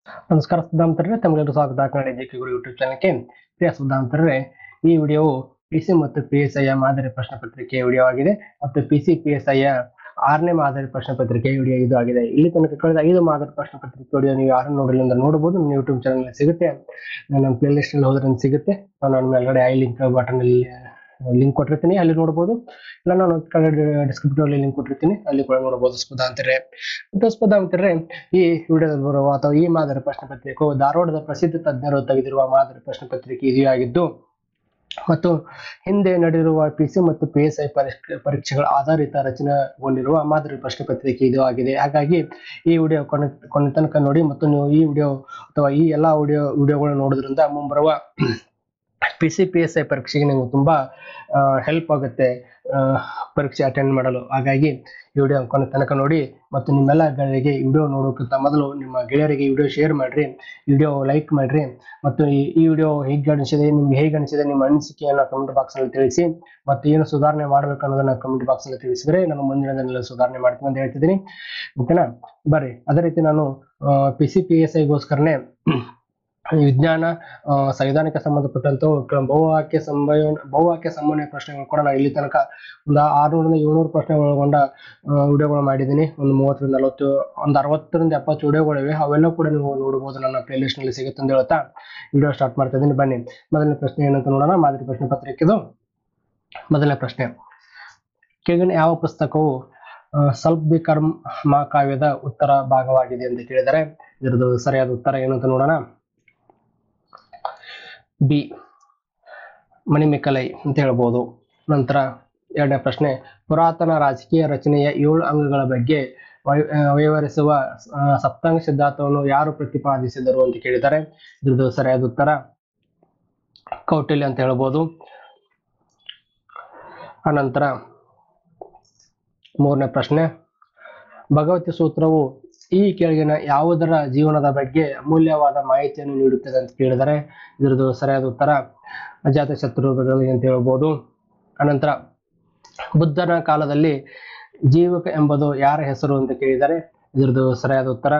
ನಮಸ್ಕಾರ ಸುಧಾಂತರೇ ತಮಗೆಲ್ಲರೂ ಸ್ವಾಗತ ಕನ್ನಡ ಜೆ ಗುರು ಯೂಟ್ಯೂಬ್ ಚಾನಲ್ಗೆ ಪ್ರಿಯ ಸುಧಾಂತರೇ ಈ ವಿಡಿಯೋವು ಪಿ ಸಿ ಮತ್ತು ಪಿ ಎಸ್ ಐಯ ಮಾದರಿ ಪ್ರಶ್ನೆ ಪತ್ರಿಕೆಯ ವಿಡಿಯೋ ಆಗಿದೆ ಮತ್ತು ಪಿ ಸಿ ಪಿ ಎಸ್ ಐಯ ಆರನೇ ಮಾದರಿ ಪ್ರಶ್ನೆ ಪತ್ರಿಕೆಯ ವಿಡಿಯೋ ಇದು ಆಗಿದೆ ಇಲ್ಲಿ ತನಕ ಕಳೆದ ಐದು ಮಾದರಿ ಪ್ರಶ್ನೆ ಪತ್ರಿಕೆ ವಿಡಿಯೋ ನೀವು ಯಾರು ನೋಡಿಲ್ಲ ಅಂದ್ರೆ ನೋಡಬಹುದು ನನ್ನ ಯೂಟ್ಯೂಬ್ ಚಾನಲ್ ಸಿಗುತ್ತೆ ನನ್ನ ಪ್ಲೇ ಲಿಸ್ಟ್ ಅಲ್ಲಿ ಹೋದ್ರೆ ನಂಗೆ ಸಿಗುತ್ತೆ ನಾನು ಮೇಲ್ಗಡೆ ಐ ಲಿಂಕ್ ಬಟನ್ ಅಲ್ಲಿ ಲಿಂಕ್ ಕೊಟ್ಟಿರ್ತೀನಿ ಅಲ್ಲಿ ನೋಡಬಹುದು ಇಲ್ಲ ನಾನು ಕೆಳಗಡೆ ಡಿಸ್ಕ್ರಿಪ್ಟಿವ್ ಅಲ್ಲಿ ಲಿಂಕ್ ಕೊಟ್ಟಿರ್ತೀನಿ ಅಲ್ಲಿ ಕೂಡ ನೋಡಬಹುದು ಸ್ಪದ ಅಂತಾರೆ ಮತ್ತು ಸ್ಪದ ಅಂತಾರೆ ಈ ವಿಡಿಯೋದಲ್ಲಿ ಬರುವ ಅಥವಾ ಈ ಮಾದರಿ ಪ್ರಶ್ನೆ ಪತ್ರಿಕೆಯು ಧಾರವಾಡದ ಪ್ರಸಿದ್ಧ ತಜ್ಞರು ತೆಗೆದಿರುವ ಮಾದರಿ ಪ್ರಶ್ನೆ ಪತ್ರಿಕೆ ಇದೆಯಾಗಿದ್ದು ಮತ್ತು ಹಿಂದೆ ನಡೆದಿರುವ ಪಿ ಸಿ ಮತ್ತು ಪಿ ಎಸ್ ಐ ಪರೀಕ್ಷೆಗಳ ಆಧಾರಿತ ರಚನೆಗೊಂಡಿರುವ ಮಾದರಿ ಪ್ರಶ್ನೆ ಪತ್ರಿಕೆ ಇದು ಆಗಿದೆ ಹಾಗಾಗಿ ಈ ವಿಡಿಯೋ ಕೊನೆ ಕೊನೆ ತನಕ ನೋಡಿ ಮತ್ತು ನೀವು ಈ ವಿಡಿಯೋ ಅಥವಾ ಈ ಎಲ್ಲಾ ವಿಡಿಯೋ ವಿಡಿಯೋಗಳನ್ನ ನೋಡೋದ್ರಿಂದ ಮುಂಬರುವ P C P S I ಪರೀಕ್ಷೆಗೆ ನಿಮಗೆ ತುಂಬಾ ಹೆಲ್ಪ್ ಆಗುತ್ತೆ ಆ, ಪರೀಕ್ಷೆ ಅಟೆಂಡ್ ಮಾಡಲು ಹಾಗಾಗಿ ಈ ವಿಡಿಯೋ ಕೊನೆ ತನಕ ನೋಡಿ ಮತ್ತು ನಿಮ್ಮೆಲ್ಲ ಗೆಳೆಯರಿಗೆ ಈ ವಿಡಿಯೋ ನೋಡೋಕ್ಕಿಂತ ಮೊದಲು ನಿಮ್ಮ ಗೆಳೆಯರಿಗೆ ಈ ವಿಡಿಯೋ ಶೇರ್ ಮಾಡ್ರಿ ವಿಡಿಯೋ ಲೈಕ್ ಮಾಡ್ರಿ ಮತ್ತು ಈ ಈ ವಿಡಿಯೋ ಹೇಗೆ ಅನಿಸಿದೆ ನಿಮ್ಗೆ ಹೇಗೆ ಅನಿಸಿದೆ ನಿಮ್ಮ ಅನಿಸಿಕೆಯನ್ನು ಕಮೆಂಟ್ ಬಾಕ್ಸ್ ಅಲ್ಲಿ ತಿಳಿಸಿ ಮತ್ತು ಏನು ಸುಧಾರಣೆ ಮಾಡಬೇಕು ಅನ್ನೋದನ್ನ ಕಮೆಂಟ್ ಬಾಕ್ಸ್ ಅಲ್ಲಿ ತಿಳಿಸಿದ್ರೆ ನಾನು ಮುಂದಿನ ದಿನದಲ್ಲಿ ಸುಧಾರಣೆ ಮಾಡ್ತೀನಿ ಅಂತ ಹೇಳ್ತಿದ್ದೀನಿ ಓಕೆನಾ ಬರ್ರಿ ಅದೇ ರೀತಿ ನಾನು ಪಿ ಸಿ ಪಿ ಎಸ್ ಐಗೋಸ್ಕರನೇ ವಿಜ್ಞಾನ ಆ, ಸಂವಿಧಾನಕ್ಕೆ ಸಂಬಂಧಪಟ್ಟಂತ ಕ- ಬಹುವಾಕ್ಯ ಸಂಭವ ಬಹುವಾಕ್ಯ ಸಂಬಂಧ ಪ್ರಶ್ನೆಗಳು ಕೂಡ ನಾನು ಇಲ್ಲಿ ತನಕ ಒಂದು ಆರುನೂರಿಂದ ಏಳ್ನೂರು ಪ್ರಶ್ನೆ ಒಳಗೊಂಡ ವಿಡಿಯೋಗಳು ಮಾಡಿದ್ದೀನಿ ಒಂದು ಮೂವತ್ತರಿಂದ ನಲವತ್ತು ಒಂದು ಅರವತ್ತರಿಂದ ಎಪ್ಪತ್ತು ವಿಡಿಯೋಗಳಿವೆ ಅವೆಲ್ಲ ಕೂಡ ನೀವು ನೋಡಬಹುದು ನನ್ನ ಪ್ಲೇ ಲಿಸ್ಟ್ ನಲ್ಲಿ ಸಿಗುತ್ತೆ ಅಂತ ಹೇಳ್ತಾ ವಿಡಿಯೋ ಸ್ಟಾರ್ಟ್ ಮಾಡ್ತಾ ಇದ್ದೀನಿ ಬನ್ನಿ ಮೊದಲನೇ ಪ್ರಶ್ನೆ ಏನಂತ ನೋಡೋಣ ಮಾದರಿ ಪ್ರಶ್ನೆ ಪತ್ರಿಕೆದು ಮೊದಲನೇ ಪ್ರಶ್ನೆ ಕೆಳಗಿನ ಯಾವ ಪುಸ್ತಕವು ಆ, ಸ್ವಲ್ಪ ಬಿ ಕರ್ಮ ಮಹಾಕಾವ್ಯದ ಉತ್ತರ ಭಾಗವಾಗಿದೆ ಅಂತ ಕೇಳಿದರೆ ಇದರದ್ದು ಸರಿಯಾದ ಉತ್ತರ ಏನು ಅಂತ ನೋಡೋಣ ಬಿ ಮಣಿಮೆಕ್ಕಲೈ ಅಂತ ಹೇಳ್ಬೋದು ನಂತರ ಎರಡನೇ ಪ್ರಶ್ನೆ ಪುರಾತನ ರಾಜಕೀಯ ರಚನೆಯ ಏಳು ಅಂಗಗಳ ಬಗ್ಗೆ ವೈ- ಆ, ವಿವರಿಸುವ ಆ, ಸಪ್ತಾಂಗ ಸಿದ್ಧಾಂತವನ್ನು ಯಾರು ಪ್ರತಿಪಾದಿಸಿದರು ಅಂತ ಕೇಳಿದ್ದಾರೆ ಇದ್ರದ್ದು ಸರಿಯಾದ ಉತ್ತರ ಕೌಟಿಲ್ಯ ಅಂತ ಹೇಳ್ಬೋದು ಅನಂತರ ಮೂರನೇ ಪ್ರಶ್ನೆ ಭಗವತಿ ಸೂತ್ರವು ಈ ಕೆಳಗಿನ ಯಾವುದರ ಜೀವನದ ಬಗ್ಗೆ ಅಮೂಲ್ಯವಾದ ಮಾಹಿತಿಯನ್ನು ನೀಡುತ್ತದೆ ಅಂತ ಕೇಳಿದರೆ ಇದ್ರದ್ದು ಸರಿಯಾದ ಉತ್ತರ ಅಜಾತ ಶತ್ರುಗಳು ಅಂತ ಹೇಳ್ಬೋದು ಅನಂತರ ಬುದ್ಧನ ಕಾಲದಲ್ಲಿ ಜೀವಕ ಎಂಬುದು ಯಾರ ಹೆಸರು ಅಂತ ಕೇಳಿದರೆ ಇದ್ರದ್ದು ಸರಿಯಾದ ಉತ್ತರ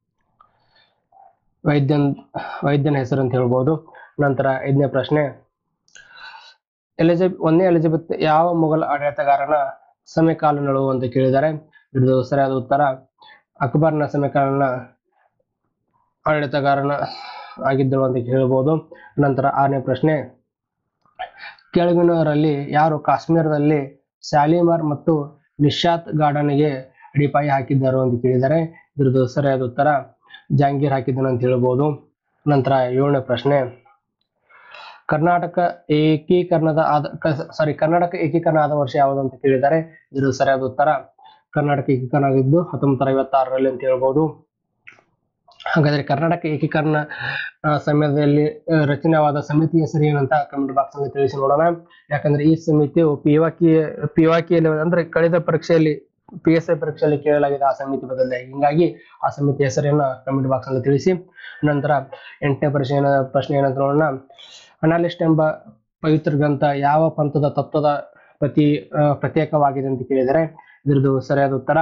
ವೈದ್ಯನ್ ವೈದ್ಯನ ಹೆಸರು ಅಂತ ಹೇಳ್ಬೋದು ನಂತರ ಐದನೇ ಪ್ರಶ್ನೆ ಎಲಿಜಬ್ ಒಂದನೇ ಎಲಿಜಬೆತ್ ಯಾವ ಮೊಘಲ್ ಆಡಳಿತಗಾರನ ಸಮಕಾಲೀನಳು ಅಂತ ಕೇಳಿದ್ದಾರೆ ಇದ್ರದ್ದು ಸರಿಯಾದ ಉತ್ತರ ಅಕ್ಬರ್ನ ಸಮಕಾಲೀನ ಆಡಳಿತಗಾರನ ಆಗಿದ್ದಳು ಅಂತ ಹೇಳ್ಬೋದು ನಂತರ ಆರನೇ ಪ್ರಶ್ನೆ ಕೆಳಗಿನವರಲ್ಲಿ ಯಾರು ಕಾಶ್ಮೀರದಲ್ಲಿ ಶಾಲಿಮಾರ್ ಮತ್ತು ನಿಶಾತ್ ಗಾರ್ಡನ್ಗೆ ಅಡಿಪಾಯ ಹಾಕಿದ್ದರು ಅಂತ ಕೇಳಿದರೆ ಇದ್ರದ್ದು ಸರಿಯಾದ ಉತ್ತರ ಜಹಾಂಗೀರ್ ಹಾಕಿದ್ದನು ಅಂತ ಹೇಳ್ಬೋದು ನಂತರ ಏಳನೇ ಪ್ರಶ್ನೆ ಕರ್ನಾಟಕ ಏಕೀಕರಣದ ಆದ ಸಾರಿ ಕರ್ನಾಟಕ ಏಕೀಕರಣ ಆದ ವರ್ಷ ಯಾವುದು ಅಂತ ಕೇಳಿದ್ದಾರೆ ಇದ್ರ ಸರಿಯಾದ ಉತ್ತರ ಕರ್ನಾಟಕ ಏಕೀಕರಣ ಆಗಿದ್ದು ಹತ್ತೊಂಬತ್ತು ಐವತ್ತಾರರಲ್ಲಿ ಅಂತ ಹೇಳ್ಬೋದು ಹಾಗಾದ್ರೆ ಕರ್ನಾಟಕ ಏಕೀಕರಣ ಆ, ಸಮಯದಲ್ಲಿ ಆ, ರಚನೆವಾದ ಸಮಿತಿ ಹೆಸರು ಏನಂತ ಕಮೆಂಟ್ ಬಾಕ್ಸ್ ಅಲ್ಲಿ ತಿಳಿಸಿ ನೋಡೋಣ ಯಾಕಂದ್ರೆ ಈ ಸಮಿತಿಯು ಪಿವಾಕಿ ಪಿವಾಕಿಯಲ್ಲಿ ಅಂದ್ರೆ ಕಳೆದ ಪರೀಕ್ಷೆಯಲ್ಲಿ ಪಿ ಎಸ್ ಐ ಪರೀಕ್ಷೆಯಲ್ಲಿ ಕೇಳಲಾಗಿದೆ ಆ ಸಮಿತಿ ಬದಲಿಗೆ ಹಿಂಗಾಗಿ ಆ ಸಮಿತಿ ಹೆಸರನ್ನ ಕಮೆಂಟ್ ಬಾಕ್ಸ್ ಅಲ್ಲಿ ತಿಳಿಸಿ ನಂತರ ಎಂಟನೇ ಪ್ರಶ್ನೆ ಏನ ಪ್ರಶ್ನೆ ಏನಂತ ನೋಡೋಣ ಅನಾಲಿಸ್ಟ್ ಎಂಬ ಪವಿತ್ರ ಗ್ರಂಥ ಯಾವ ಪಂಥದ ತತ್ವದ ಪ್ರತಿ ಆ, ಪ್ರತ್ಯೇಕವಾಗಿದೆ ಅಂತ ಕೇಳಿದರೆ ಇದ್ರದ್ದು ಸರಿಯಾದ ಉತ್ತರ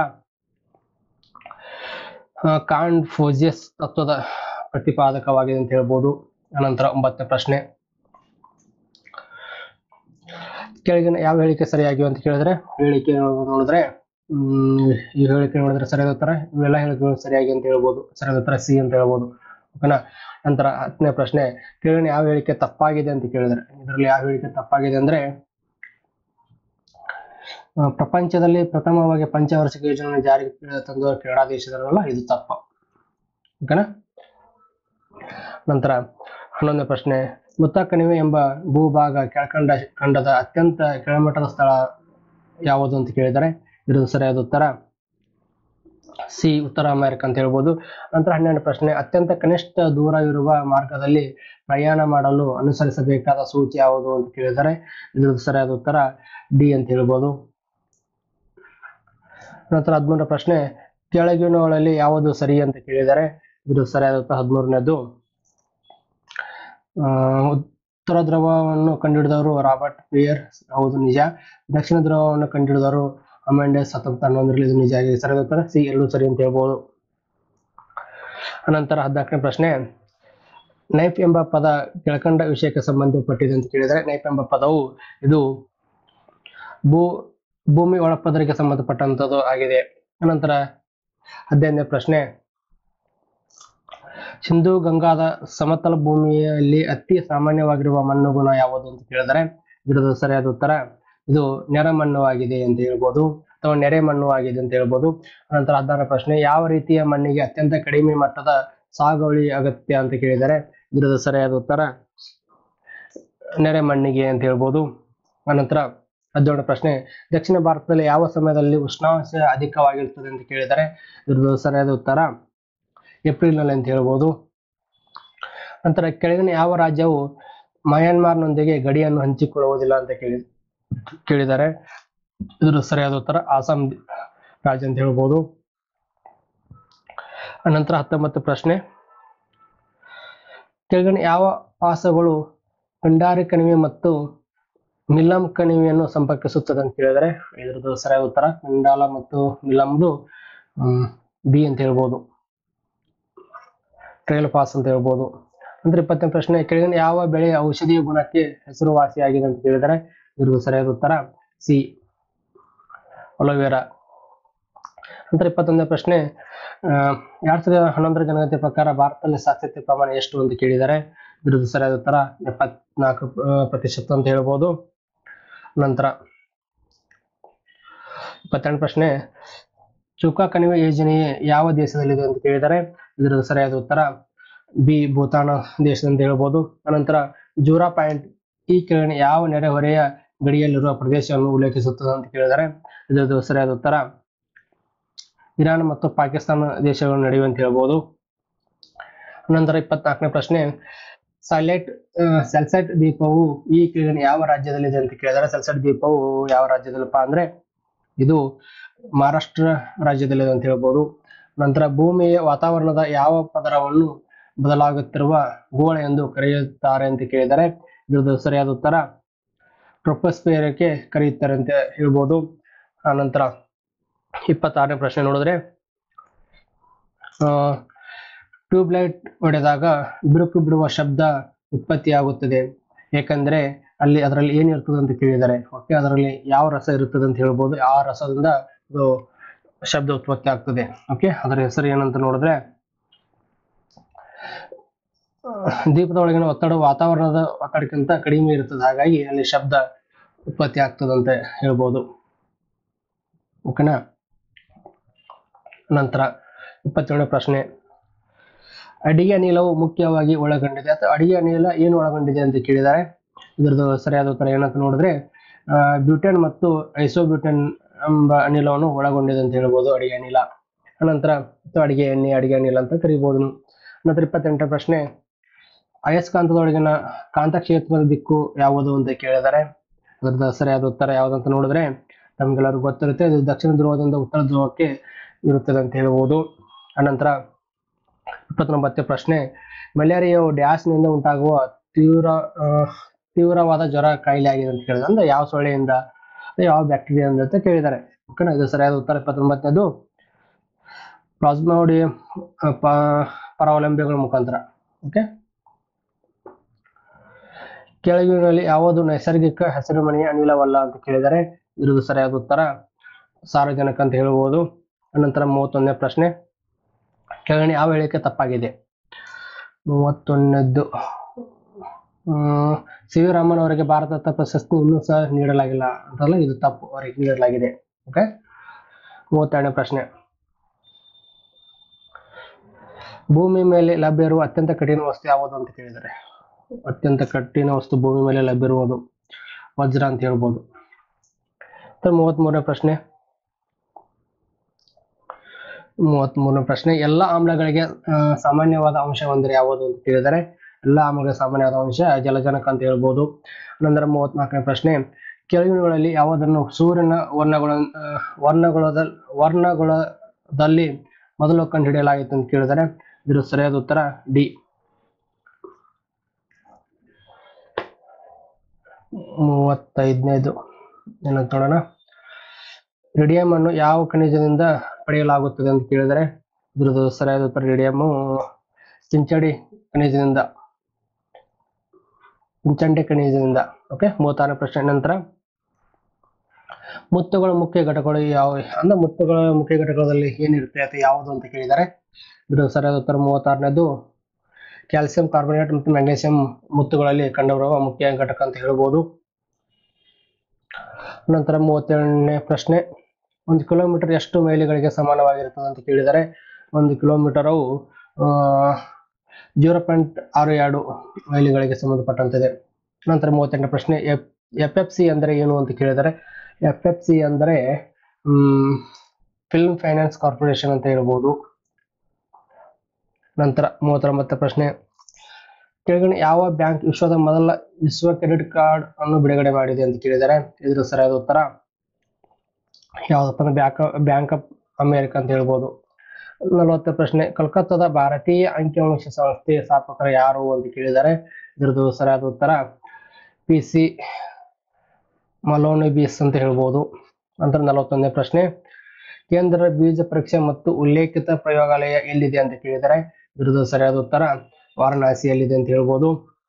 ಕಾಂಡ್ ಫೋಜಿಯಸ್ ತತ್ವದ ಪ್ರತಿಪಾದಕವಾಗಿದೆ ಅಂತ ಹೇಳ್ಬೋದು ಅನಂತರ ಒಂಬತ್ತನೇ ಪ್ರಶ್ನೆ ಕೆಳಗಿನ ಯಾವ ಹೇಳಿಕೆ ಸರಿಯಾಗಿವೆ ಅಂತ ಕೇಳಿದ್ರೆ ಹೇಳಿಕೆ ನೋಡಿದ್ರೆ ಹ್ಮ್ ಈ ಹೇಳಿಕೆ ನೋಡಿದ್ರೆ ಸರಿಯಾದ ಉತ್ತರ ಇವೆಲ್ಲ ಹೇಳಿಕೆಗಳು ಸರಿಯಾಗಿ ಅಂತ ಹೇಳ್ಬೋದು ಸರಿಯಾದ ಉತ್ತರ ಸಿ ಅಂತ ಹೇಳ್ಬೋದು ಓಕೆನಾ ನಂತರ ಹತ್ತನೇ ಪ್ರಶ್ನೆ ಕೆಳಗಿನ ಯಾವ ಹೇಳಿಕೆ ತಪ್ಪಾಗಿದೆ ಅಂತ ಕೇಳಿದ್ರೆ ಇದರಲ್ಲಿ ಯಾವ ಹೇಳಿಕೆ ತಪ್ಪಾಗಿದೆ ಅಂದ್ರೆ ಆ, ಪ್ರಪಂಚದಲ್ಲಿ ಪ್ರಥಮವಾಗಿ ಪಂಚವಾರ್ಷಿಕ ಯೋಜನೆ ಜಾರಿಗೆ ತಂದ ಕೆನಡಾ ದೇಶದಲ್ಲ ಇದು ತಪ್ಪು ಓಕೆನಾ ನಂತರ ಹನ್ನೊಂದನೇ ಪ್ರಶ್ನೆ ಮುತ್ತ ಕಣಿವೆ ಎಂಬ ಭೂಭಾಗ ಕೆಳಕಂಡ ಖಂಡದ ಅತ್ಯಂತ ಕೆಳಮಟ್ಟದ ಸ್ಥಳ ಯಾವುದು ಅಂತ ಕೇಳಿದರೆ ಇದು ಸರಿಯಾದ ಉತ್ತರ ಸಿ ಉತ್ತರ ಅಮೆರಿಕ ಅಂತ ಹೇಳ್ಬೋದು ನಂತರ ಹನ್ನೆರಡು ಪ್ರಶ್ನೆ ಅತ್ಯಂತ ಕನಿಷ್ಠ ದೂರ ಇರುವ ಮಾರ್ಗದಲ್ಲಿ ಪ್ರಯಾಣ ಮಾಡಲು ಅನುಸರಿಸಬೇಕಾದ ಸೂಚಿ ಯಾವುದು ಅಂತ ಕೇಳಿದರೆ ಇದ್ರದ್ದು ಸರಿಯಾದ ಉತ್ತರ ಡಿ ಅಂತ ಹೇಳ್ಬೋದು ನಂತರ ಹದಿಮೂರನೇ ಪ್ರಶ್ನೆ ಕೆಳಗಿನವುಗಳಲ್ಲಿ ಯಾವುದು ಸರಿ ಅಂತ ಕೇಳಿದರೆ ಇದು ಸರಿಯಾದ ಉತ್ತರ ಹದಿಮೂರನೇದು ಆ, ಉತ್ತರ ಧ್ರುವವನ್ನು ಕಂಡುಹಿಡಿದವರು ರಾಬರ್ಟ್ ಪಿಯರ್ ಹೌದು ನಿಜ ದಕ್ಷಿಣ ಧ್ರುವವನ್ನು ಕಂಡುಹಿಡಿದವರು ಅಮೆಂಡೆಸ್ ಹತ್ತೊಂಬತ್ತು ಹನ್ನೊಂದರಲ್ಲಿ ಇದು ನಿಜ ಆಗಿದೆ ಸರಿಯಾದ ಉತ್ತರ ಸಿ ಎಲ್ಲೂ ಸರಿ ಅಂತ ಹೇಳ್ಬೋದು ಅನಂತರ ಹದಿನಾಲ್ಕನೇ ಪ್ರಶ್ನೆ ನೈಫ್ ಎಂಬ ಪದ ಕೆಳಕಂಡ ವಿಷಯಕ್ಕೆ ಸಂಬಂಧಪಟ್ಟಿದೆ ಅಂತ ಕೇಳಿದರೆ ನೈಫ್ ಎಂಬ ಪದವು ಇದು ಭೂ ಭೂಮಿ ಒಳಪದರಿಗೆ ಸಂಬಂಧಪಟ್ಟಂತದ್ದು ಆಗಿದೆ ಅನಂತರ ಹದಿನೈದನೇ ಪ್ರಶ್ನೆ ಸಿಂಧು ಗಂಗಾದ ಸಮತಲ ಭೂಮಿಯಲ್ಲಿ ಅತಿ ಸಾಮಾನ್ಯವಾಗಿರುವ ಮಣ್ಣು ಗುಣ ಯಾವುದು ಅಂತ ಕೇಳಿದರೆ ಇದರದ ಸರಿಯಾದ ಉತ್ತರ ಇದು ನೆರೆ ಮಣ್ಣು ಆಗಿದೆ ಅಂತ ಹೇಳ್ಬೋದು ಅಥವಾ ನೆರೆ ಮಣ್ಣು ಆಗಿದೆ ಅಂತ ಹೇಳ್ಬೋದು ಅನಂತರ ಹದಿನಾರನೇ ಪ್ರಶ್ನೆ ಯಾವ ರೀತಿಯ ಮಣ್ಣಿಗೆ ಅತ್ಯಂತ ಕಡಿಮೆ ಮಟ್ಟದ ಸಾಗುವಳಿ ಅಗತ್ಯ ಅಂತ ಕೇಳಿದರೆ ಇದರದ ಸರಿಯಾದ ಉತ್ತರ ನೆರೆ ಮಣ್ಣಿಗೆ ಅಂತ ಹೇಳ್ಬೋದು ಅನಂತರ ಹದಿನೇಳನೇ ಪ್ರಶ್ನೆ ದಕ್ಷಿಣ ಭಾರತದಲ್ಲಿ ಯಾವ ಸಮಯದಲ್ಲಿ ಉಷ್ಣಾಂಶ ಅಧಿಕವಾಗಿರುತ್ತದೆ ಅಂತ ಕೇಳಿದರೆ ಇದ್ರದ್ದು ಸರಿಯಾದ ಉತ್ತರ ಏಪ್ರಿಲ್ನಲ್ಲಿ ಅಂತ ಹೇಳ್ಬೋದು ನಂತರ ಕೆಳಗಿನ ಯಾವ ರಾಜ್ಯವು ಮಯನ್ಮಾರ್ನೊಂದಿಗೆ ಗಡಿಯನ್ನು ಹಂಚಿಕೊಳ್ಳುವುದಿಲ್ಲ ಅಂತ ಕೇಳಿ ಕೇಳಿದ್ದಾರೆ ಇದ್ರ ಸರಿಯಾದ ಉತ್ತರ ಆಸಾಂ ರಾಜ್ಯ ಅಂತ ಹೇಳ್ಬೋದು ಅನಂತರ ಹತ್ತೊಂಬತ್ತು ಪ್ರಶ್ನೆ ಕೆಳಗಿನ ಯಾವ ಪಾಸಗಳು ಭಂಡಾರಿ ಕಣಿವೆ ಮತ್ತು ಮಿಲಂ ಕಣಿವೆಯನ್ನು ಸಂಪರ್ಕಿಸುತ್ತದೆ ಅಂತ ಕೇಳಿದರೆ ಇದ್ರದ್ದು ಸರಿಯಾದ ಉತ್ತರ ಕಂಡಾಲ ಮತ್ತು ಮಿಲಂದು ಬಿ ಅಂತ ಹೇಳ್ಬೋದು ಟ್ರೈಲ್ ಪಾಸ್ ಅಂತ ಹೇಳ್ಬೋದು ಅಂದ್ರೆ ಇಪ್ಪತ್ತನೇ ಪ್ರಶ್ನೆ ಕೆಳಗಿನ ಯಾವ ಬೆಳೆ ಔಷಧೀಯ ಗುಣಕ್ಕೆ ಹೆಸರುವಾಸಿಯಾಗಿದೆ ಅಂತ ಕೇಳಿದರೆ ಇದ್ರದ್ದು ಸರಿಯಾದ ಉತ್ತರ ಸಿ ಒಲೋವೆರಾ ನಂತರ ಇಪ್ಪತ್ತೊಂದನೇ ಪ್ರಶ್ನೆ ಆ, ಎರಡ್ ಸಾವಿರದ ಹನ್ನೊಂದರ ಜನಗಣತಿ ಪ್ರಕಾರ ಭಾರತದಲ್ಲಿ ಸಾಕ್ಷರತೆ ಪ್ರಮಾಣ ಎಷ್ಟು ಅಂತ ಕೇಳಿದ್ದಾರೆ ಇದ್ರದ್ದು ಸರಿಯಾದ ಉತ್ತರ ಎಪ್ಪತ್ನಾಲ್ಕು ಆ, ಪ್ರತಿಶತ ಅಂತ ಹೇಳ್ಬೋದು ನಂತರ ಇಪ್ಪತ್ತೆರಡು ಪ್ರಶ್ನೆ ಚುಕಾ ಕಣಿವೆ ಯೋಜನೆ ಯಾವ ದೇಶದಲ್ಲಿದೆ ಅಂತ ಕೇಳಿದರೆ ಇದರ ಸರಿಯಾದ ಉತ್ತರ ಬಿ ಭೂತಾನ ದೇಶದಂತ ಹೇಳ್ಬೋದು ಅನಂತರ ಜೂರಾ ಪಾಯಿಂಟ್ ಈ ಕೆಳಗಿನ ಯಾವ ನೆರೆಹೊರೆಯ ಗಡಿಯಲ್ಲಿರುವ ಪ್ರದೇಶವನ್ನು ಉಲ್ಲೇಖಿಸುತ್ತದೆ ಅಂತ ಕೇಳಿದರೆ ಇದರದ್ದು ಸರಿಯಾದ ಉತ್ತರ ಇರಾನ್ ಮತ್ತು ಪಾಕಿಸ್ತಾನ ದೇಶಗಳ ನಡುವೆ ಅಂತ ಹೇಳ್ಬೋದು ನಂತರ ಇಪ್ಪತ್ನಾಲ್ಕನೇ ಪ್ರಶ್ನೆ ಸೈಲೆಟ್ ಸೆಲ್ಸೈಟ್ ದ್ವೀಪವು ಈ ಕೆಳಗಿನ ಯಾವ ರಾಜ್ಯದಲ್ಲಿದೆ ಅಂತ ಕೇಳಿದರೆ ಸೆಲ್ಸೈಟ್ ದ್ವೀಪವು ಯಾವ ರಾಜ್ಯದಲ್ಲಪ್ಪ ಅಂದ್ರೆ ಇದು ಮಹಾರಾಷ್ಟ್ರ ರಾಜ್ಯದಲ್ಲಿದೆ ಅಂತ ಹೇಳ್ಬೋದು ನಂತರ ಭೂಮಿಯ ವಾತಾವರಣದ ಯಾವ ಪದರವನ್ನು ಬದಲಾಗುತ್ತಿರುವ ಗೋಳ ಎಂದು ಕರೆಯುತ್ತಾರೆ ಅಂತ ಕೇಳಿದರೆ ಇದ್ರದ್ದು ಸರಿಯಾದ ಉತ್ತರ ಟ್ರೊಪೋಸ್ಫಿಯರ್ಗೆ ಕರೆಯುತ್ತಾರೆ ಅಂತ ಹೇಳ್ಬೋದು ಆನಂತರ ಇಪ್ಪತ್ತಾರನೇ ಪ್ರಶ್ನೆ ನೋಡಿದ್ರೆ ಟ್ಯೂಬ್ಲೈಟ್ ಹೊಡೆದಾಗ ಬಿರುಕು ಬಿಡುವ ಶಬ್ದ ಉತ್ಪತ್ತಿಯಾಗುತ್ತದೆ ಏಕೆಂದರೆ ಅಲ್ಲಿ ಅದರಲ್ಲಿ ಏನಿರ್ತದೆ ಅಂತ ಕೇಳಿದ್ದಾರೆ ಓಕೆ ಅದರಲ್ಲಿ ಯಾವ ರಸ ಇರುತ್ತದೆ ಅಂತ ಹೇಳ್ಬೋದು ಆ ರಸದಿಂದ ಅದು ಶಬ್ದ ಉತ್ಪತ್ತಿ ಆಗ್ತದೆ ಓಕೆ ಅದರ ಹೆಸರು ಏನಂತ ನೋಡಿದ್ರೆ ಆ, ದೀಪದ ಒಳಗಿನ ಒತ್ತಡ ವಾತಾವರಣದ ಒತ್ತಡಕ್ಕಿಂತ ಕಡಿಮೆ ಇರ್ತದೆ ಹಾಗಾಗಿ ಅಲ್ಲಿ ಶಬ್ದ ಉತ್ಪತ್ತಿ ಆಗ್ತದೆ ಅಂತ ಹೇಳ್ಬೋದು ಓಕೆನಾ ನಂತರ ಇಪ್ಪತ್ತೇಳನೇ ಪ್ರಶ್ನೆ ಅಡಿಗೆ ಅನಿಲವು ಮುಖ್ಯವಾಗಿ ಒಳಗೊಂಡಿದೆ ಅಥವಾ ಅಡಿಗೆ ಅನಿಲ ಏನು ಒಳಗೊಂಡಿದೆ ಅಂತ ಕೇಳಿದ್ದಾರೆ ಇದ್ರದ್ದು ಸರಿಯಾದ ಉತ್ತರ ಏನಂತ ನೋಡಿದ್ರೆ ಬ್ಯೂಟೆನ್ ಮತ್ತು ಐಸೋಬ್ಯೂಟೆನ್ ಎಂಬ ಅನಿಲವನ್ನು ಒಳಗೊಂಡಿದೆ ಅಂತ ಹೇಳ್ಬೋದು ಅಡಿಗೆ ಅನಿಲ ಅನಂತರ ಅಥವಾ ಅಡಿಗೆ ಎಣ್ಣೆ ಅಡಿಗೆ ಅನಿಲ ಅಂತ ಕರಿಬಹುದು ನಂತರ ಇಪ್ಪತ್ತೆಂಟನೇ ಪ್ರಶ್ನೆ ಅಯಸ್ಕಾಂತದೊಳಗಿನ ಕಾಂತಕ್ಷೇತ್ರದ ದಿಕ್ಕು ಯಾವುದು ಅಂತ ಕೇಳಿದ್ದಾರೆ ಅದರದ ಸರಿಯಾದ ಉತ್ತರ ಯಾವುದಂತ ನೋಡಿದ್ರೆ ನಮ್ಗೆಲ್ಲರಿಗೂ ಗೊತ್ತಿರುತ್ತೆ ಇದು ದಕ್ಷಿಣ ಧ್ರುವದಿಂದ ಉತ್ತರ ಧ್ರುವಕ್ಕೆ ಇರುತ್ತದೆ ಅಂತ ಹೇಳ್ಬೋದು ಅನಂತರ ಇಪ್ಪತ್ತೊಂಬತ್ತನೇ ಪ್ರಶ್ನೆ ಮಲೇರಿಯಾವು ಡ್ಯಾಸ್ನಿಂದ ಉಂಟಾಗುವ ತೀವ್ರ ಆ, ತೀವ್ರವಾದ ಜ್ವರ ಕಾಯಿಲೆ ಆಗಿದೆ ಅಂತ ಕೇಳಿದ್ರೆ ಅಂದ್ರೆ ಯಾವ ಸೊಳ್ಳೆಯಿಂದ ಅಥವಾ ಯಾವ ಬ್ಯಾಕ್ಟೀರಿಯಾದಿಂದ ಅಂತ ಕೇಳಿದ್ದಾರೆ ಓಕೆನಾ ಇದು ಸರಿಯಾದ ಉತ್ತರ ಇಪ್ಪತ್ತೊಂಬತ್ತನೇದು ಪ್ಲಾಸ್ಮೋಡಿಯಂ ಪರಾವಲಂಬಿಗಳ ಮುಖಾಂತರ ಓಕೆ ಕೆಳಗಿನಲ್ಲಿ ಯಾವುದು ನೈಸರ್ಗಿಕ ಹಸಿರುಮನೆಯ ಅನಿಲವಲ್ಲ ಅಂತ ಕೇಳಿದರೆ ಇರುವುದು ಸರಿಯಾದ ಉತ್ತರ ಸಾರ್ವಜನಿಕ ಅಂತ ಹೇಳ್ಬೋದು ಅನಂತರ ಮೂವತ್ತೊಂದನೇ ಪ್ರಶ್ನೆ ಕೆಳಗಡೆ ಯಾವ ಹೇಳಿಕೆ ತಪ್ಪಾಗಿದೆ ಮೂವತ್ತೊಂದನೇದ್ದು ಹ್ಮ್, ಸಿ ವಿ ರಾಮನ್ ಅವರಿಗೆ ಭಾರತ ರತ್ನ ಪ್ರಶಸ್ತಿ ಇನ್ನೂ ಸಹ ನೀಡಲಾಗಿಲ್ಲ ಅಂತಲ್ಲ ಇದು ತಪ್ಪು ಅವರಿಗೆ ನೀಡಲಾಗಿದೆ ಓಕೆ ಮೂವತ್ತೆರಡನೇ ಪ್ರಶ್ನೆ ಭೂಮಿ ಮೇಲೆ ಲಭ್ಯ ಇರುವ ಅತ್ಯಂತ ಕಠಿಣ ವಸ್ತು ಯಾವುದು ಅಂತ ಕೇಳಿದರೆ ಅತ್ಯಂತ ಕಠಿಣ ವಸ್ತು ಭೂಮಿ ಮೇಲೆ ಲಭ್ಯ ಇರುವುದು ವಜ್ರ ಅಂತ ಹೇಳ್ಬೋದು ಮತ್ತೆ ಮೂವತ್ಮೂರನೇ ಪ್ರಶ್ನೆ ಮೂವತ್ಮೂರನೇ ಪ್ರಶ್ನೆ ಎಲ್ಲ ಆಮ್ಲಗಳಿಗೆ ಆ, ಸಾಮಾನ್ಯವಾದ ಅಂಶ ಒಂದರೆ ಯಾವುದು ಅಂತ ಕೇಳಿದರೆ ಎಲ್ಲ ಆಮ್ಲಗಳಿಗೆ ಸಾಮಾನ್ಯವಾದ ಅಂಶ ಜಲಜನಕ ಅಂತ ಹೇಳ್ಬೋದು ನಂತರ ಮೂವತ್ನಾಲ್ಕನೇ ಪ್ರಶ್ನೆ ಕೆಳಗಿನಗಳಲ್ಲಿ ಯಾವುದನ್ನು ಸೂರ್ಯನ ವರ್ಣಗಳ ಆ, ವರ್ಣಗೊಳದ ವರ್ಣಗೊಳದಲ್ಲಿ ಮೊದಲು ಕಂಡುಹಿಡಿಯಲಾಗಿತ್ತು ಅಂತ ಕೇಳಿದರೆ ಇದ್ರ ಸರಿಯಾದ ಉತ್ತರ ಡಿ ಮೂವತ್ತೈದನೇದು ಏನಂತ ನೋಡೋಣ ರೇಡಿಯಂ ಅನ್ನು ಯಾವ ಖನಿಜದಿಂದ ಪಡೆಯಲಾಗುತ್ತದೆ ಅಂತ ಕೇಳಿದರೆ ಇದ್ರದ್ದು ಸರಿಯಾದ ಉತ್ತರ ರೇಡಿಯಮ್ಮು ಚಿಂಚಡಿ ಖನಿಜದಿಂದ ಚಿಂಚಂಡಿ ಖನಿಜದಿಂದ ಓಕೆ ಮೂವತ್ತಾರನೇ ಪ್ರಶ್ನೆ ನಂತರ ಮುತ್ತುಗಳ ಮುಖ್ಯ ಘಟಕಗಳು ಯಾವ ಅಂದ್ರೆ ಮುತ್ತುಗಳ ಮುಖ್ಯ ಘಟಕಗಳಲ್ಲಿ ಏನಿರುತ್ತೆ ಅಥವಾ ಯಾವುದು ಅಂತ ಕೇಳಿದ್ದಾರೆ ಇದು ಸರಿಯಾದ ಉತ್ತರ ಮೂವತ್ತಾರನೇದು ಕ್ಯಾಲ್ಸಿಯಂ ಕಾರ್ಬೋನೇಟ್ ಮತ್ತು ಮ್ಯಾಗ್ನೇಸಿಯಂ ಮುತ್ತುಗಳಲ್ಲಿ ಕಂಡುಬರುವ ಮುಖ್ಯ ಘಟಕ ಅಂತ ಹೇಳ್ಬೋದು ನಂತರ ಮೂವತ್ತೇಳನೇ ಪ್ರಶ್ನೆ ಒಂದು ಕಿಲೋಮೀಟರ್ ಎಷ್ಟು ಮೈಲಿಗಳಿಗೆ ಸಮಾನವಾಗಿರುತ್ತದೆ ಅಂತ ಕೇಳಿದರೆ ಒಂದು ಕಿಲೋಮೀಟರು ಜೀರೋ ಪಾಯಿಂಟ್ ಆರು ಎರಡು ಮೈಲಿಗಳಿಗೆ ಸಂಬಂಧಪಟ್ಟಂತಿದೆ ನಂತರ ಮೂವತ್ತೆಂಟನೇ ಪ್ರಶ್ನೆ ಎಫ್ ಎಫ್ ಎಫ್ ಸಿ ಅಂದರೆ ಏನು ಅಂತ ಕೇಳಿದರೆ ಎಫ್ ಎಫ್ ಸಿ ಅಂದರೆ ಫಿಲ್ಮ್ ಫೈನಾನ್ಸ್ ಕಾರ್ಪೊರೇಷನ್ ಅಂತ ಹೇಳ್ಬೋದು ನಂತರ ಮೂವತ್ತೊಂಬತ್ತು ಪ್ರಶ್ನೆ ಕೆಳಗಡೆ ಯಾವ ಬ್ಯಾಂಕ್ ವಿಶ್ವದ ಮೊದಲ ವಿಶ್ವ ಕ್ರೆಡಿಟ್ ಕಾರ್ಡ್ ಅನ್ನು ಬಿಡುಗಡೆ ಮಾಡಿದೆ ಅಂತ ಕೇಳಿದರೆ ಇದ್ರ ಸರಿಯಾದ ಉತ್ತರ ಯಾವ್ದಪ್ಪ ಬ್ಯಾಂಕ್ ಬ್ಯಾಂಕ್ ಆಫ್ ಅಮೇರಿಕಾ ಅಂತ ಹೇಳ್ಬೋದು ನಲವತ್ತು ಪ್ರಶ್ನೆ ಕಲ್ಕತ್ತಾದ ಭಾರತೀಯ ಅಂಕಿಅಂಶ ಸಂಸ್ಥೆ ಸ್ಥಾಪಕರು ಯಾರು ಅಂತ ಕೇಳಿದರೆ ಇದ್ರದ್ದು ಸರಿಯಾದ ಉತ್ತರ ಪಿ ಸಿ ಮಲೋನಿಬಿಸ್ ಅಂತ ಹೇಳ್ಬೋದು ನಂತರ ನಲವತ್ತೊಂದನೇ ಪ್ರಶ್ನೆ ಕೇಂದ್ರ ಬೀಜ ಪರೀಕ್ಷೆ ಮತ್ತು ಉಲ್ಲೇಖಿತ ಪ್ರಯೋಗಾಲಯ ಎಲ್ಲಿದೆ ಅಂತ ಕೇಳಿದರೆ ಇದ್ರದ್ದು ಸರಿಯಾದ ಉತ್ತರ ವಾರಣಾಸಿಯಲ್ಲಿದೆ ಅಂತ ಹೇಳ್ಬೋದು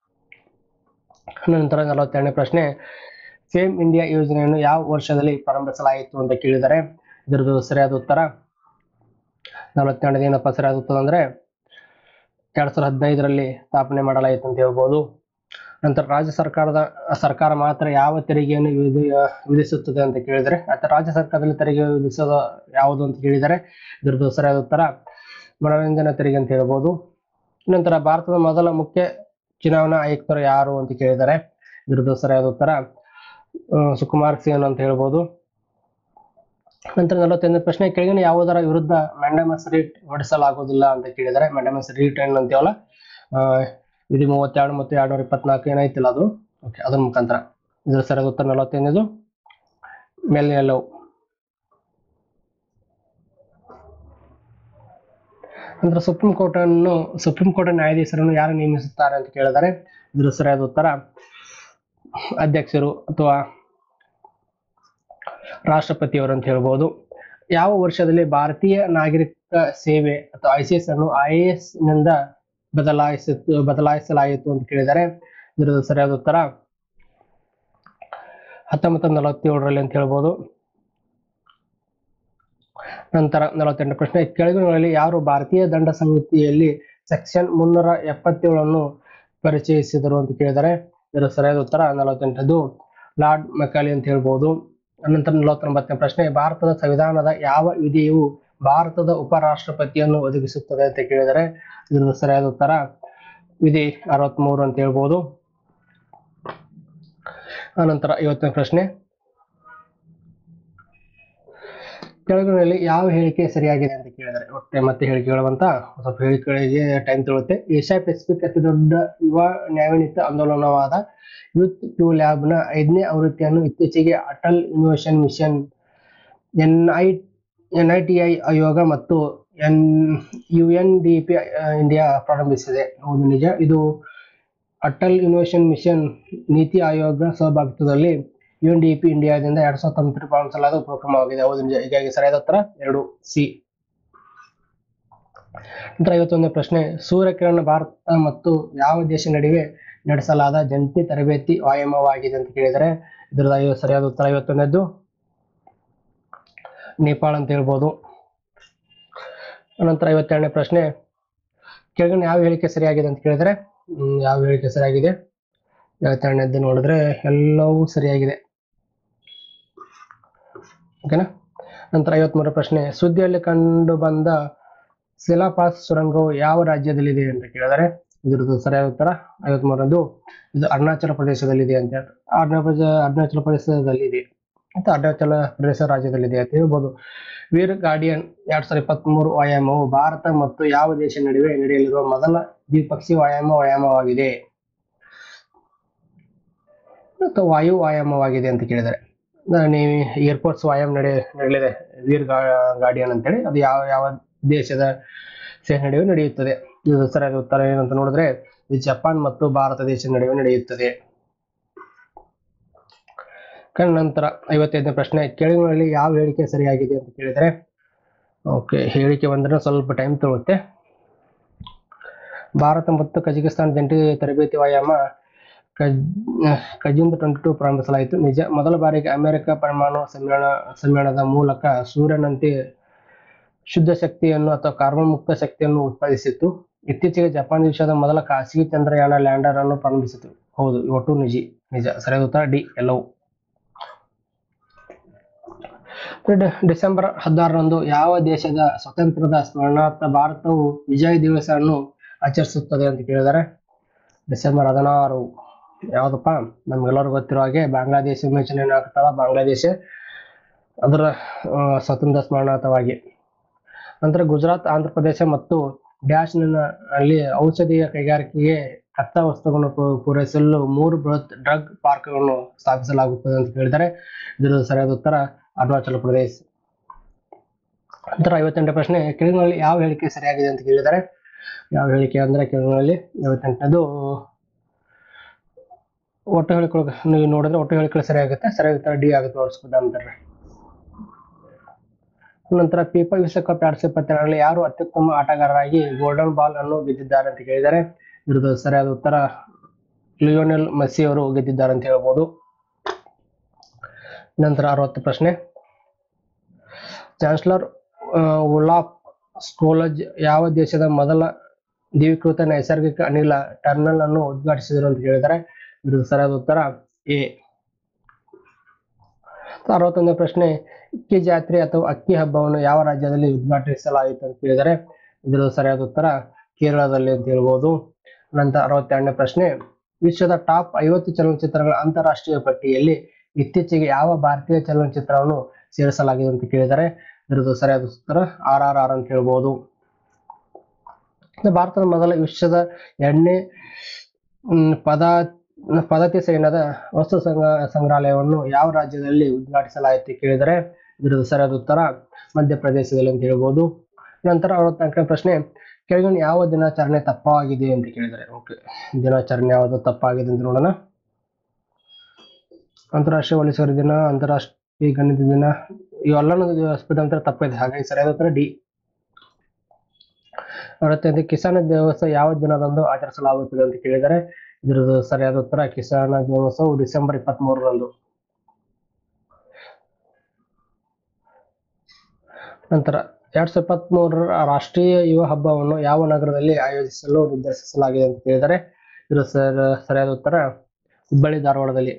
ನಂತರ ನಲವತ್ತೆರಡನೇ ಪ್ರಶ್ನೆ ಫೇಮ್ ಇಂಡಿಯಾ ಯೋಜನೆಯನ್ನು ಯಾವ ವರ್ಷದಲ್ಲಿ ಪ್ರಾರಂಭಿಸಲಾಯಿತು ಅಂತ ಕೇಳಿದರೆ ಇದ್ರದ್ದು ಸರಿಯಾದ ಉತ್ತರ ನಲವತ್ತೆರಡನೇ ಏನಪ್ಪ ಸರಿಯಾದ ಉತ್ತರ ಅಂದ್ರೆ ಎರಡ್ ಸಾವಿರದ ಹದಿನೈದರಲ್ಲಿ ಸ್ಥಾಪನೆ ಮಾಡಲಾಯಿತು ಅಂತ ಹೇಳ್ಬೋದು ನಂತರ ರಾಜ್ಯ ಸರ್ಕಾರದ ಸರ್ಕಾರ ಮಾತ್ರ ಯಾವ ತೆರಿಗೆಯನ್ನು ವಿಧಿ ವಿಧಿಸುತ್ತದೆ ಅಂತ ಕೇಳಿದರೆ ಅಥವಾ ರಾಜ್ಯ ಸರ್ಕಾರದಲ್ಲಿ ತೆರಿಗೆ ವಿಧಿಸೋದು ಯಾವುದು ಅಂತ ಕೇಳಿದರೆ ಇದ್ರದ್ದು ಸರಿಯಾದ ಉತ್ತರ ಮನೋರಂಜನಾ ತೆರಿಗೆ ಅಂತ ಹೇಳ್ಬೋದು ನಂತರ ಭಾರತದ ಮೊದಲ ಮುಖ್ಯ ಚುನಾವಣಾ ಆಯುಕ್ತರು ಯಾರು ಅಂತ ಕೇಳಿದರೆ ಇದ್ರದ್ದು ಸರಿಯಾದ ಉತ್ತರ ಆ, ಸುಕುಮಾರ್ ಸೇನ್ ಅಂತ ಹೇಳ್ಬೋದು ನಂತರ ನಲವತ್ತೊಂದನೇ ಪ್ರಶ್ನೆ ಕೆಳಗಿನ ಯಾವುದರ ವಿರುದ್ಧ ಮ್ಯಾಂಡಮಸ್ ರೀಟ್ ಹೊಡಿಸಲಾಗುವುದಿಲ್ಲ ಅಂತ ಕೇಳಿದರೆ ಮ್ಯಾಂಡಮಸ್ ರೀಟ್ ಏನು ಅಂತೀವಲ್ಲ ಆ, ಇದು ಮೂವತ್ತೆರಡು ಮತ್ತು ಎರಡ್ನೂರ ಇಪ್ಪತ್ನಾಲ್ಕು ಏನೈತಿಲ್ಲ ಅದು ಓಕೆ ಅದ್ರ ಮುಖಾಂತರ ಇದ್ರ ಸರಿಯಾದ ಉತ್ತರ ನಲವತ್ತೈದನೇದು ಮೆಲ್ನೆಲವು ನಂತರ ಸುಪ್ರೀಂ ಕೋರ್ಟ್ ಅನ್ನು ಸುಪ್ರೀಂ ಕೋರ್ಟ್ ನ್ಯಾಯಾಧೀಶರನ್ನು ಯಾರು ನೇಮಿಸುತ್ತಾರೆ ಅಂತ ಕೇಳಿದರೆ ಇದ್ರ ಸರಿಯಾದ ಉತ್ತರ ಅಧ್ಯಕ್ಷರು ಅಥವಾ ರಾಷ್ಟ್ರಪತಿಯವರು ಅಂತ ಹೇಳ್ಬೋದು ಯಾವ ವರ್ಷದಲ್ಲಿ ಭಾರತೀಯ ನಾಗರಿಕ ಸೇವೆ ಅಥವಾ ಐ ಸಿ ಎಸ್ ಅನ್ನು ಐ ಎ ಎಸ್ ನಿಂದ ಬದಲಾಯಿಸ ಬದಲಾಯಿಸಲಾಯಿತು ಅಂತ ಕೇಳಿದರೆ ಇದರ ಸರಿಯಾದ ಉತ್ತರ ಹತ್ತೊಂಬತ್ತು ನಲವತ್ತೇಳರಲ್ಲಿ ಅಂತ ಹೇಳ್ಬೋದು ನಂತರ ನಲವತ್ತೆಂಟು ಪ್ರಶ್ನೆ ಕೆಳಗಿನಲ್ಲಿ ಯಾರು ಭಾರತೀಯ ದಂಡ ಸಂಹಿತೆಯಲ್ಲಿ ಸೆಕ್ಷನ್ ಮುನ್ನೂರ ಎಪ್ಪತ್ತೇಳನ್ನು ಪರಿಚಯಿಸಿದರು ಅಂತ ಕೇಳಿದರೆ ಇದರ ಸರಿಯಾದ ಉತ್ತರ ನಲವತ್ತೆಂಟದು ಲಾರ್ಡ್ ಮೆಕಾಲಿ ಅಂತ ಹೇಳ್ಬೋದು ಅನಂತರ ನಲವತ್ತೊಂಬತ್ತನೇ ಪ್ರಶ್ನೆ ಭಾರತದ ಸಂವಿಧಾನದ ಯಾವ ವಿಧಿಯು ಭಾರತದ ಉಪರಾಷ್ಟ್ರಪತಿಯನ್ನು ಒದಗಿಸುತ್ತದೆ ಅಂತ ಕೇಳಿದರೆ ಇದರ ಸರಿಯಾದ ಉತ್ತರ ವಿಧಿ ಅರವತ್ಮೂರು ಅಂತ ಹೇಳ್ಬೋದು ಅನಂತರ ಐವತ್ತನೇ ಪ್ರಶ್ನೆ ಕೆಳಗಿನಲ್ಲಿ ಯಾವ ಹೇಳಿಕೆ ಸರಿಯಾಗಿದೆ ಅಂತ ಕೇಳಿದರೆ ಒಟ್ಟೆ ಮತ್ತೆ ಹೇಳಿಕೆ ಹೇಳುವಂತ ಸ್ವಲ್ಪ ಹೇಳಿಕೆಗಳಿಗೆ ಟೈಮ್ ತಗೊಳುತ್ತೆ ಏಷ್ಯಾ ಪೆಸಿಫಿಕ್ ಅತಿ ದೊಡ್ಡ ಯುವ ನ್ಯಾಯಯುತ ಆಂದೋಲನವಾದ ಯೂತ್ ಕ್ಯೂ ಲ್ಯಾಬ್ ನ ಐದನೇ ಆವೃತ್ತಿಯನ್ನು ಇತ್ತೀಚೆಗೆ Atal innovation mission N I N I T I Aayog ಮತ್ತು N U N D P India ಪ್ರಾರಂಭಿಸಿದೆ ಹೌದು ನಿಜ ಇದು ಅಟಲ್ ಇನೋವೇಷನ್ ಮಿಷನ್ ನೀತಿ ಆಯೋಗ ಸಹಭಾಗಿತ್ವದಲ್ಲಿ ಯು ಎನ್ ಡಿ ಪಿ ಇಂಡಿಯಾದಿಂದ ಎರಡ್ ಸಾವಿರದ ಹತ್ತೊಂಬತ್ತರ ಪ್ರಾರಂಭಿಸಲಾದ ಉಪಕ್ರಮವಾಗಿದೆ ಹೌದು ನಿಜ ಹೀಗಾಗಿ ಸರಿಯಾದ ಉತ್ತರ ಎರಡು ಸಿ ನಂತರ ಐವತ್ತೊಂದನೇ ಪ್ರಶ್ನೆ ಸೂರ್ಯಕಿರಣ ಭಾರತ ಮತ್ತು ಯಾವ ದೇಶ ನಡುವೆ ನಡೆಸಲಾದ ಜಂಟಿ ತರಬೇತಿ ವ್ಯಾಯಾಮವಾಗಿದೆ ಅಂತ ಕೇಳಿದರೆ ಇದರ ಐವ- ಸರಿಯಾದ ಉತ್ತರ ಐವತ್ತೊಂದದ್ದು ನೇಪಾಳ ಅಂತ ಹೇಳ್ಬೋದು ಅನಂತರ ಐವತ್ತೆರಡನೇ ಪ್ರಶ್ನೆ ಕೆಳಗಿನ ಯಾವ ಹೇಳಿಕೆ ಸರಿಯಾಗಿದೆ ಅಂತ ಕೇಳಿದರೆ ಹ್ಮ್, ಯಾವ ಹೇಳಿಕೆ ಸರಿಯಾಗಿದೆ ಐವತ್ತೆರಡನೇದ್ದು ನೋಡಿದ್ರೆ ಎಲ್ಲವೂ ಸರಿಯಾಗಿದೆ ಓಕೆನಾ ನಂತರ ಐವತ್ಮೂರ ಪ್ರಶ್ನೆ ಸುದ್ದಿಯಲ್ಲಿ ಕಂಡು ಬಂದ ಶಿಲಾಪಾಸ್ ಸುರಂಗವು ಯಾವ ರಾಜ್ಯದಲ್ಲಿದೆ ಅಂತ ಕೇಳಿದರೆ ಇದ್ರದ್ದು ಸರಿಯಾದ ಉತ್ತರ ಐವತ್ಮೂರದ್ದು ಇದು ಅರುಣಾಚಲ ಪ್ರದೇಶದಲ್ಲಿದೆ ಅಂತ ಹೇಳ್ತಾರೆ ಅರುಣಾಚಲ ಅರುಣಾಚಲ ಪ್ರದೇಶದಲ್ಲಿದೆ ಮತ್ತು ಅರುಣಾಚಲ ಪ್ರದೇಶ ರಾಜ್ಯದಲ್ಲಿದೆ ಅಂತ ಹೇಳ್ಬೋದು ವೀರ್ ಗಾರ್ಡಿಯನ್ ಎರಡ್ ಸಾವಿರದ ಇಪ್ಪತ್ಮೂರು ವ್ಯಾಯಾಮವು ಭಾರತ ಮತ್ತು ಯಾವ ದೇಶ ನಡುವೆ ನಡೆಯಲಿರುವ ಮೊದಲ ದ್ವಿಪಕ್ಷೀಯ ವ್ಯಾಯಾಮ ವ್ಯಾಯಾಮವಾಗಿದೆ ಅಥವಾ ವಾಯು ವ್ಯಾಯಾಮವಾಗಿದೆ ಅಂತ ಕೇಳಿದರೆ ನ- ನೀವು ಏರ್ಫೋರ್ಸ್ ವ್ಯಾಯಾಮ ನಡೆ ನಡೆಯಲಿದೆ ವೀರ್ ಗಾ- ಗಾರ್ಡಿಯನ್ ಅಂತೇಳಿ ಅದು ಯಾವ ಯಾವ ದೇಶದ ಸೇನೆ ನಡುವೆ ನಡೆಯುತ್ತದೆ ಇದು ಸರಿಯಾದ ಉತ್ತರ ಏನಂತ ನೋಡಿದ್ರೆ ಇದು ಜಪಾನ್ ಮತ್ತು ಭಾರತ ದೇಶದ ನಡುವೆ ನಡೆಯುತ್ತದೆ ಕಣ ನಂತರ ಐವತ್ತೈದನೇ ಪ್ರಶ್ನೆ ಕೆಳಗಿನಲ್ಲಿ ಯಾವ ಹೇಳಿಕೆ ಸರಿಯಾಗಿದೆ ಅಂತ ಕೇಳಿದರೆ ಓಕೆ ಹೇಳಿಕೆ ಬಂದ್ರೆ ಸ್ವಲ್ಪ ಟೈಮ್ ತಗೊಳುತ್ತೆ ಭಾರತ ಮತ್ತು ಕಜಕಿಸ್ತಾನ ಜಂಟಿ ತರಬೇತಿ ವ್ಯಾಯಾಮ ಕಜ್ ಕಜಿಂದ ಟ್ವೆಂಟಿ ಟೂ ಪ್ರಾರಂಭಿಸಲಾಯಿತು ನಿಜ ಮೊದಲ ಬಾರಿಗೆ ಅಮೆರಿಕ ಪರಮಾಣು ಸಮ್ಮೇಳನ ಸಮ್ಮೇಳನದ ಮೂಲಕ ಸೂರ್ಯನಂತೆ ಶುದ್ಧ ಶಕ್ತಿಯನ್ನು ಅಥವಾ ಕಾರ್ಬನ್ ಮುಕ್ತ ಶಕ್ತಿಯನ್ನು ಉತ್ಪಾದಿಸಿತು ಇತ್ತೀಚೆಗೆ ಜಪಾನ್ ದೇಶದ ಮೊದಲ ಖಾಸಗಿ ಚಂದ್ರಯಾನ ಲ್ಯಾಂಡರ್ ಅನ್ನು ಪ್ರಾರಂಭಿಸಿತು ಹೌದು ಒಟ್ಟು ನಿಜ ನಿಜ ಸರಿಯಾದ ಉತ್ತರ ಡಿ ಎಲ್ಲವೂ ಡಿ- ಡಿಸೆಂಬರ್ ಹದಿನಾರರಂದು ಯಾವ ದೇಶದ ಸ್ವಾತಂತ್ರ್ಯದ ಸ್ಮರಣಾರ್ಥ ಭಾರತವು ವಿಜಯ ದಿವಸ ಅನ್ನು ಆಚರಿಸುತ್ತದೆ ಅಂತ ಕೇಳಿದರೆ ಡಿಸೆಂಬರ್ ಹದಿನಾರು ಯಾವ್ದಪ್ಪ ನಮ್ಗೆಲ್ಲರಿಗೂ ಗೊತ್ತಿರೋ ಹಾಗೆ ಬಾಂಗ್ಲಾದೇಶ ವಿಮೋಚನೆ ಆಗ್ತದ ಬಾಂಗ್ಲಾದೇಶ ಅದರ ಆ, ಸ್ವಾತಂತ್ರ್ಯ ಸ್ಮರಣಾರ್ಥವಾಗಿ ನಂತರ ಗುಜರಾತ್ ಆಂಧ್ರ ಪ್ರದೇಶ ಮತ್ತು ಡ್ಯಾಶ್ ಅಲ್ಲಿ ಔಷಧೀಯ ಕೈಗಾರಿಕೆಗೆ ಕಚ್ಚಾ ವಸ್ತುಗಳನ್ನು ಪೂ- ಪೂರೈಸಲು ಮೂರು ಬೃಹತ್ ಡ್ರಗ್ ಪಾರ್ಕ್ಗಳನ್ನು ಸ್ಥಾಪಿಸಲಾಗುತ್ತದೆ ಅಂತ ಕೇಳಿದರೆ ಇದರ ಸರಿಯಾದ ಉತ್ತರ ಅರುಣಾಚಲ ಪ್ರದೇಶ್ ನಂತರ ಐವತ್ತೆಂಟನೇ ಪ್ರಶ್ನೆ ಕೆಳಗಿನಲ್ಲಿ ಯಾವ ಹೇಳಿಕೆ ಸರಿಯಾಗಿದೆ ಅಂತ ಕೇಳಿದರೆ ಯಾವ ಹೇಳಿಕೆ ಅಂದ್ರೆ ಕೆಳಗಿನಲ್ಲಿ ಐವತ್ತೆಂಟನೇದು ಒಟ್ಟು ಹೇಳಿಕೆಗಳು ನೀವು ನೋಡಿದ್ರೆ ಒಟ್ಟು ಹೇಳಿಕೆಗಳು ಸರಿಯಾಗುತ್ತೆ ಸರಿಯಾದ ಉತ್ತರ ಡಿ ಆಗುತ್ತೆ ನೋಡಿಸ್ಬೋದು ಅಂತಾರೆ ನಂತರ ಪೀಪಲ್ ವಿಶ್ವಕಪ್ ಎರಡ್ ಸಾವಿರದ ಇಪ್ಪತ್ತೆರಡರಲ್ಲಿ ಯಾರು ಅತ್ಯುತ್ತಮ ಆಟಗಾರರಾಗಿ ಗೋಲ್ಡನ್ ಬಾಲ್ ಅನ್ನು ಗೆದ್ದಿದ್ದಾರೆ ಅಂತ ಕೇಳಿದರೆ ಇದ್ರದ್ದು ಸರಿಯಾದ ಉತ್ತರ ಲಿಯೋನೆಲ್ ಮೆಸ್ಸಿ ಅವರು ಗೆದ್ದಿದ್ದಾರೆ ಅಂತ ಹೇಳ್ಬೋದು ನಂತರ ಅರವತ್ತು ಪ್ರಶ್ನೆ ಚಾನ್ಸಲರ್ ಉಲಾಫ್ ಸ್ಕೋಲಜ್ ಯಾವ ದೇಶದ ಮೊದಲ ದ್ವೀಕೃತ ನೈಸರ್ಗಿಕ ಅನಿಲ ಟರ್ಮಿನಲ್ ಅನ್ನು ಉದ್ಘಾಟಿಸಿದರು ಅಂತ ಕೇಳಿದರೆ ಇದ್ರದ್ದು ಸರಿಯಾದ ಉತ್ತರ ಎ ಅರವತ್ತೊಂದನೇ ಪ್ರಶ್ನೆ ಅಕ್ಕಿ ಜಾತ್ರೆ ಅಥವಾ ಅಕ್ಕಿ ಹಬ್ಬವನ್ನು ಯಾವ ರಾಜ್ಯದಲ್ಲಿ ಉದ್ಘಾಟಿಸಲಾಯಿತು ಅಂತ ಕೇಳಿದರೆ ಇದರ ಸರಿಯಾದ ಉತ್ತರ ಕೇರಳದಲ್ಲಿ ಅಂತ ಹೇಳ್ಬೋದು ನಂತರ ಅರವತ್ತೆರಡನೇ ಪ್ರಶ್ನೆ ವಿಶ್ವದ ಟಾಪ್ ಐವತ್ತು ಚಲನಚಿತ್ರಗಳ ಅಂತಾರಾಷ್ಟ್ರೀಯ ಪಟ್ಟಿಯಲ್ಲಿ ಇತ್ತೀಚೆಗೆ ಯಾವ ಭಾರತೀಯ ಚಲನಚಿತ್ರವನ್ನು ಸೇರಿಸಲಾಗಿದೆ ಅಂತ ಕೇಳಿದರೆ ಇದರದ್ದು ಸರಿಯಾದ ಉತ್ತರ ಆರ್ ಆರ್ ಆರ್ ಅಂತ ಹೇಳ್ಬೋದು ಇನ್ನು ಭಾರತದ ಮೊದಲ ವಿಶ್ವದ ಎರಡನೇ ಮ್, ಪದ ಪದ್ಧತಿ ಸೈನ್ಯದ ವಸ್ತು ಸಂಗ್ರ ಸಂಗ್ರಹಾಲಯವನ್ನು ಯಾವ ರಾಜ್ಯದಲ್ಲಿ ಉದ್ಘಾಟಿಸಲಾಯಿತು ಕೇಳಿದರೆ ಇದರದ್ದು ಸರಿಯಾದ ಉತ್ತರ ಮಧ್ಯಪ್ರದೇಶದಲ್ಲಿ ಅಂತ ಹೇಳ್ಬೋದು ನಂತರ ಅರವತ್ನಾಲ್ಕನೇ ಪ್ರಶ್ನೆ ಕೆಳಗಿನ ಯಾವ ದಿನಾಚರಣೆ ತಪ್ಪಾಗಿದೆ ಅಂತ ಕೇಳಿದರೆ ಓಕೆ ದಿನಾಚರಣೆ ಯಾವುದು ತಪ್ಪಾಗಿದೆ ಅಂತ ನೋಡೋಣ ಅಂತಾರಾಷ್ಟ್ರೀಯ ವಲಸಿಗರ ದಿನ ಅಂತಾರಾಷ್ಟ್ರೀಯ ಗಣಿತ ದಿನ ಇವೆಲ್ಲನೂ ಸ್ಪರ್ಧಾಂತರ ತಪ್ಪಿದೆ ಹಾಗಾಗಿ ಸರಿಯಾದ ಉತ್ತರ ಡಿ ಅರವತ್ತೈದು ಕಿಸಾನ ದಿವಸ ಯಾವ ದಿನದಂದು ಆಚರಿಸಲಾಗುತ್ತದೆ ಅಂತ ಕೇಳಿದರೆ ಇದರದ್ದು ಸರಿಯಾದ ಉತ್ತರ ಕಿಸಾನ ದಿವಸವು ಡಿಸೆಂಬರ್ ಇಪ್ಪತ್ತ್ ಮೂರರಂದು ನಂತರ ಎರಡ್ ಸಾವಿರದ ಇಪ್ಪತ್ತ್ ಮೂರರ ರಾಷ್ಟ್ರೀಯ ಯುವ ಹಬ್ಬವನ್ನು ಯಾವ ನಗರದಲ್ಲಿ ಆಯೋಜಿಸಲು ನಿರ್ಧರಿಸಲಾಗಿದೆ ಅಂತ ಕೇಳಿದರೆ ಇದರ ಸರ್ ಸರಿಯಾದ ಉತ್ತರ ಹುಬ್ಬಳ್ಳಿ ಧಾರವಾಡದಲ್ಲಿ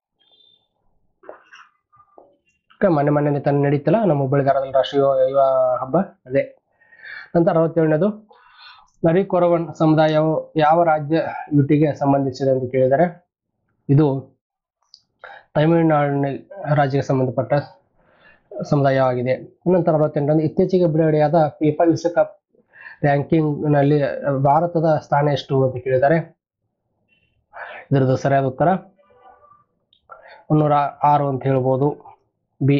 ಓಕೆ, ಮೊನ್ನೆ ಮೊನ್ನೆ ತಾನೇ ನಡೀತಲ್ಲ ನಮ್ಮ ಹುಬ್ಬಳ್ಳಿ ಧಾರವಾಡದಲ್ಲಿ ರಾಷ್ಟ್ರೀಯ ಯುವ- ಯುವ ಹಬ್ಬ ಅದೇ ನಂತರ ಅರವತ್ತೇಳನೇದು ನರಿಕೊರವನ್ ಸಮುದಾಯವು ಯಾವ ರಾಜ್ಯ ಯುಟಿಗೆ ಸಂಬಂಧಿಸಿದೆ ಅಂತ ಕೇಳಿದರೆ ಇದು ತಮಿಳುನಾಡಿನ ರಾಜ್ಯಕ್ಕೆ ಸಂಬಂಧಪಟ್ಟ ಸಮುದಾಯವಾಗಿದೆ ನಂತರ ಅರವತ್ತೆಂಟನೇ ಇತ್ತೀಚೆಗೆ ಬಿಡುಗಡೆಯಾದ ಫಿಫಾ ವಿಶ್ವಕಪ್ ರ್ಯಾಂಕಿಂಗ್ ನಲ್ಲಿ ಭಾರತದ ಸ್ಥಾನ ಎಷ್ಟು ಅಂತ ಕೇಳಿದರೆ ಇದರದ್ದು ಸರಿಯಾದ ಉತ್ತರ ಮುನ್ನೂರ ಆರು ಅಂತ ಹೇಳ್ಬೋದು ಬಿ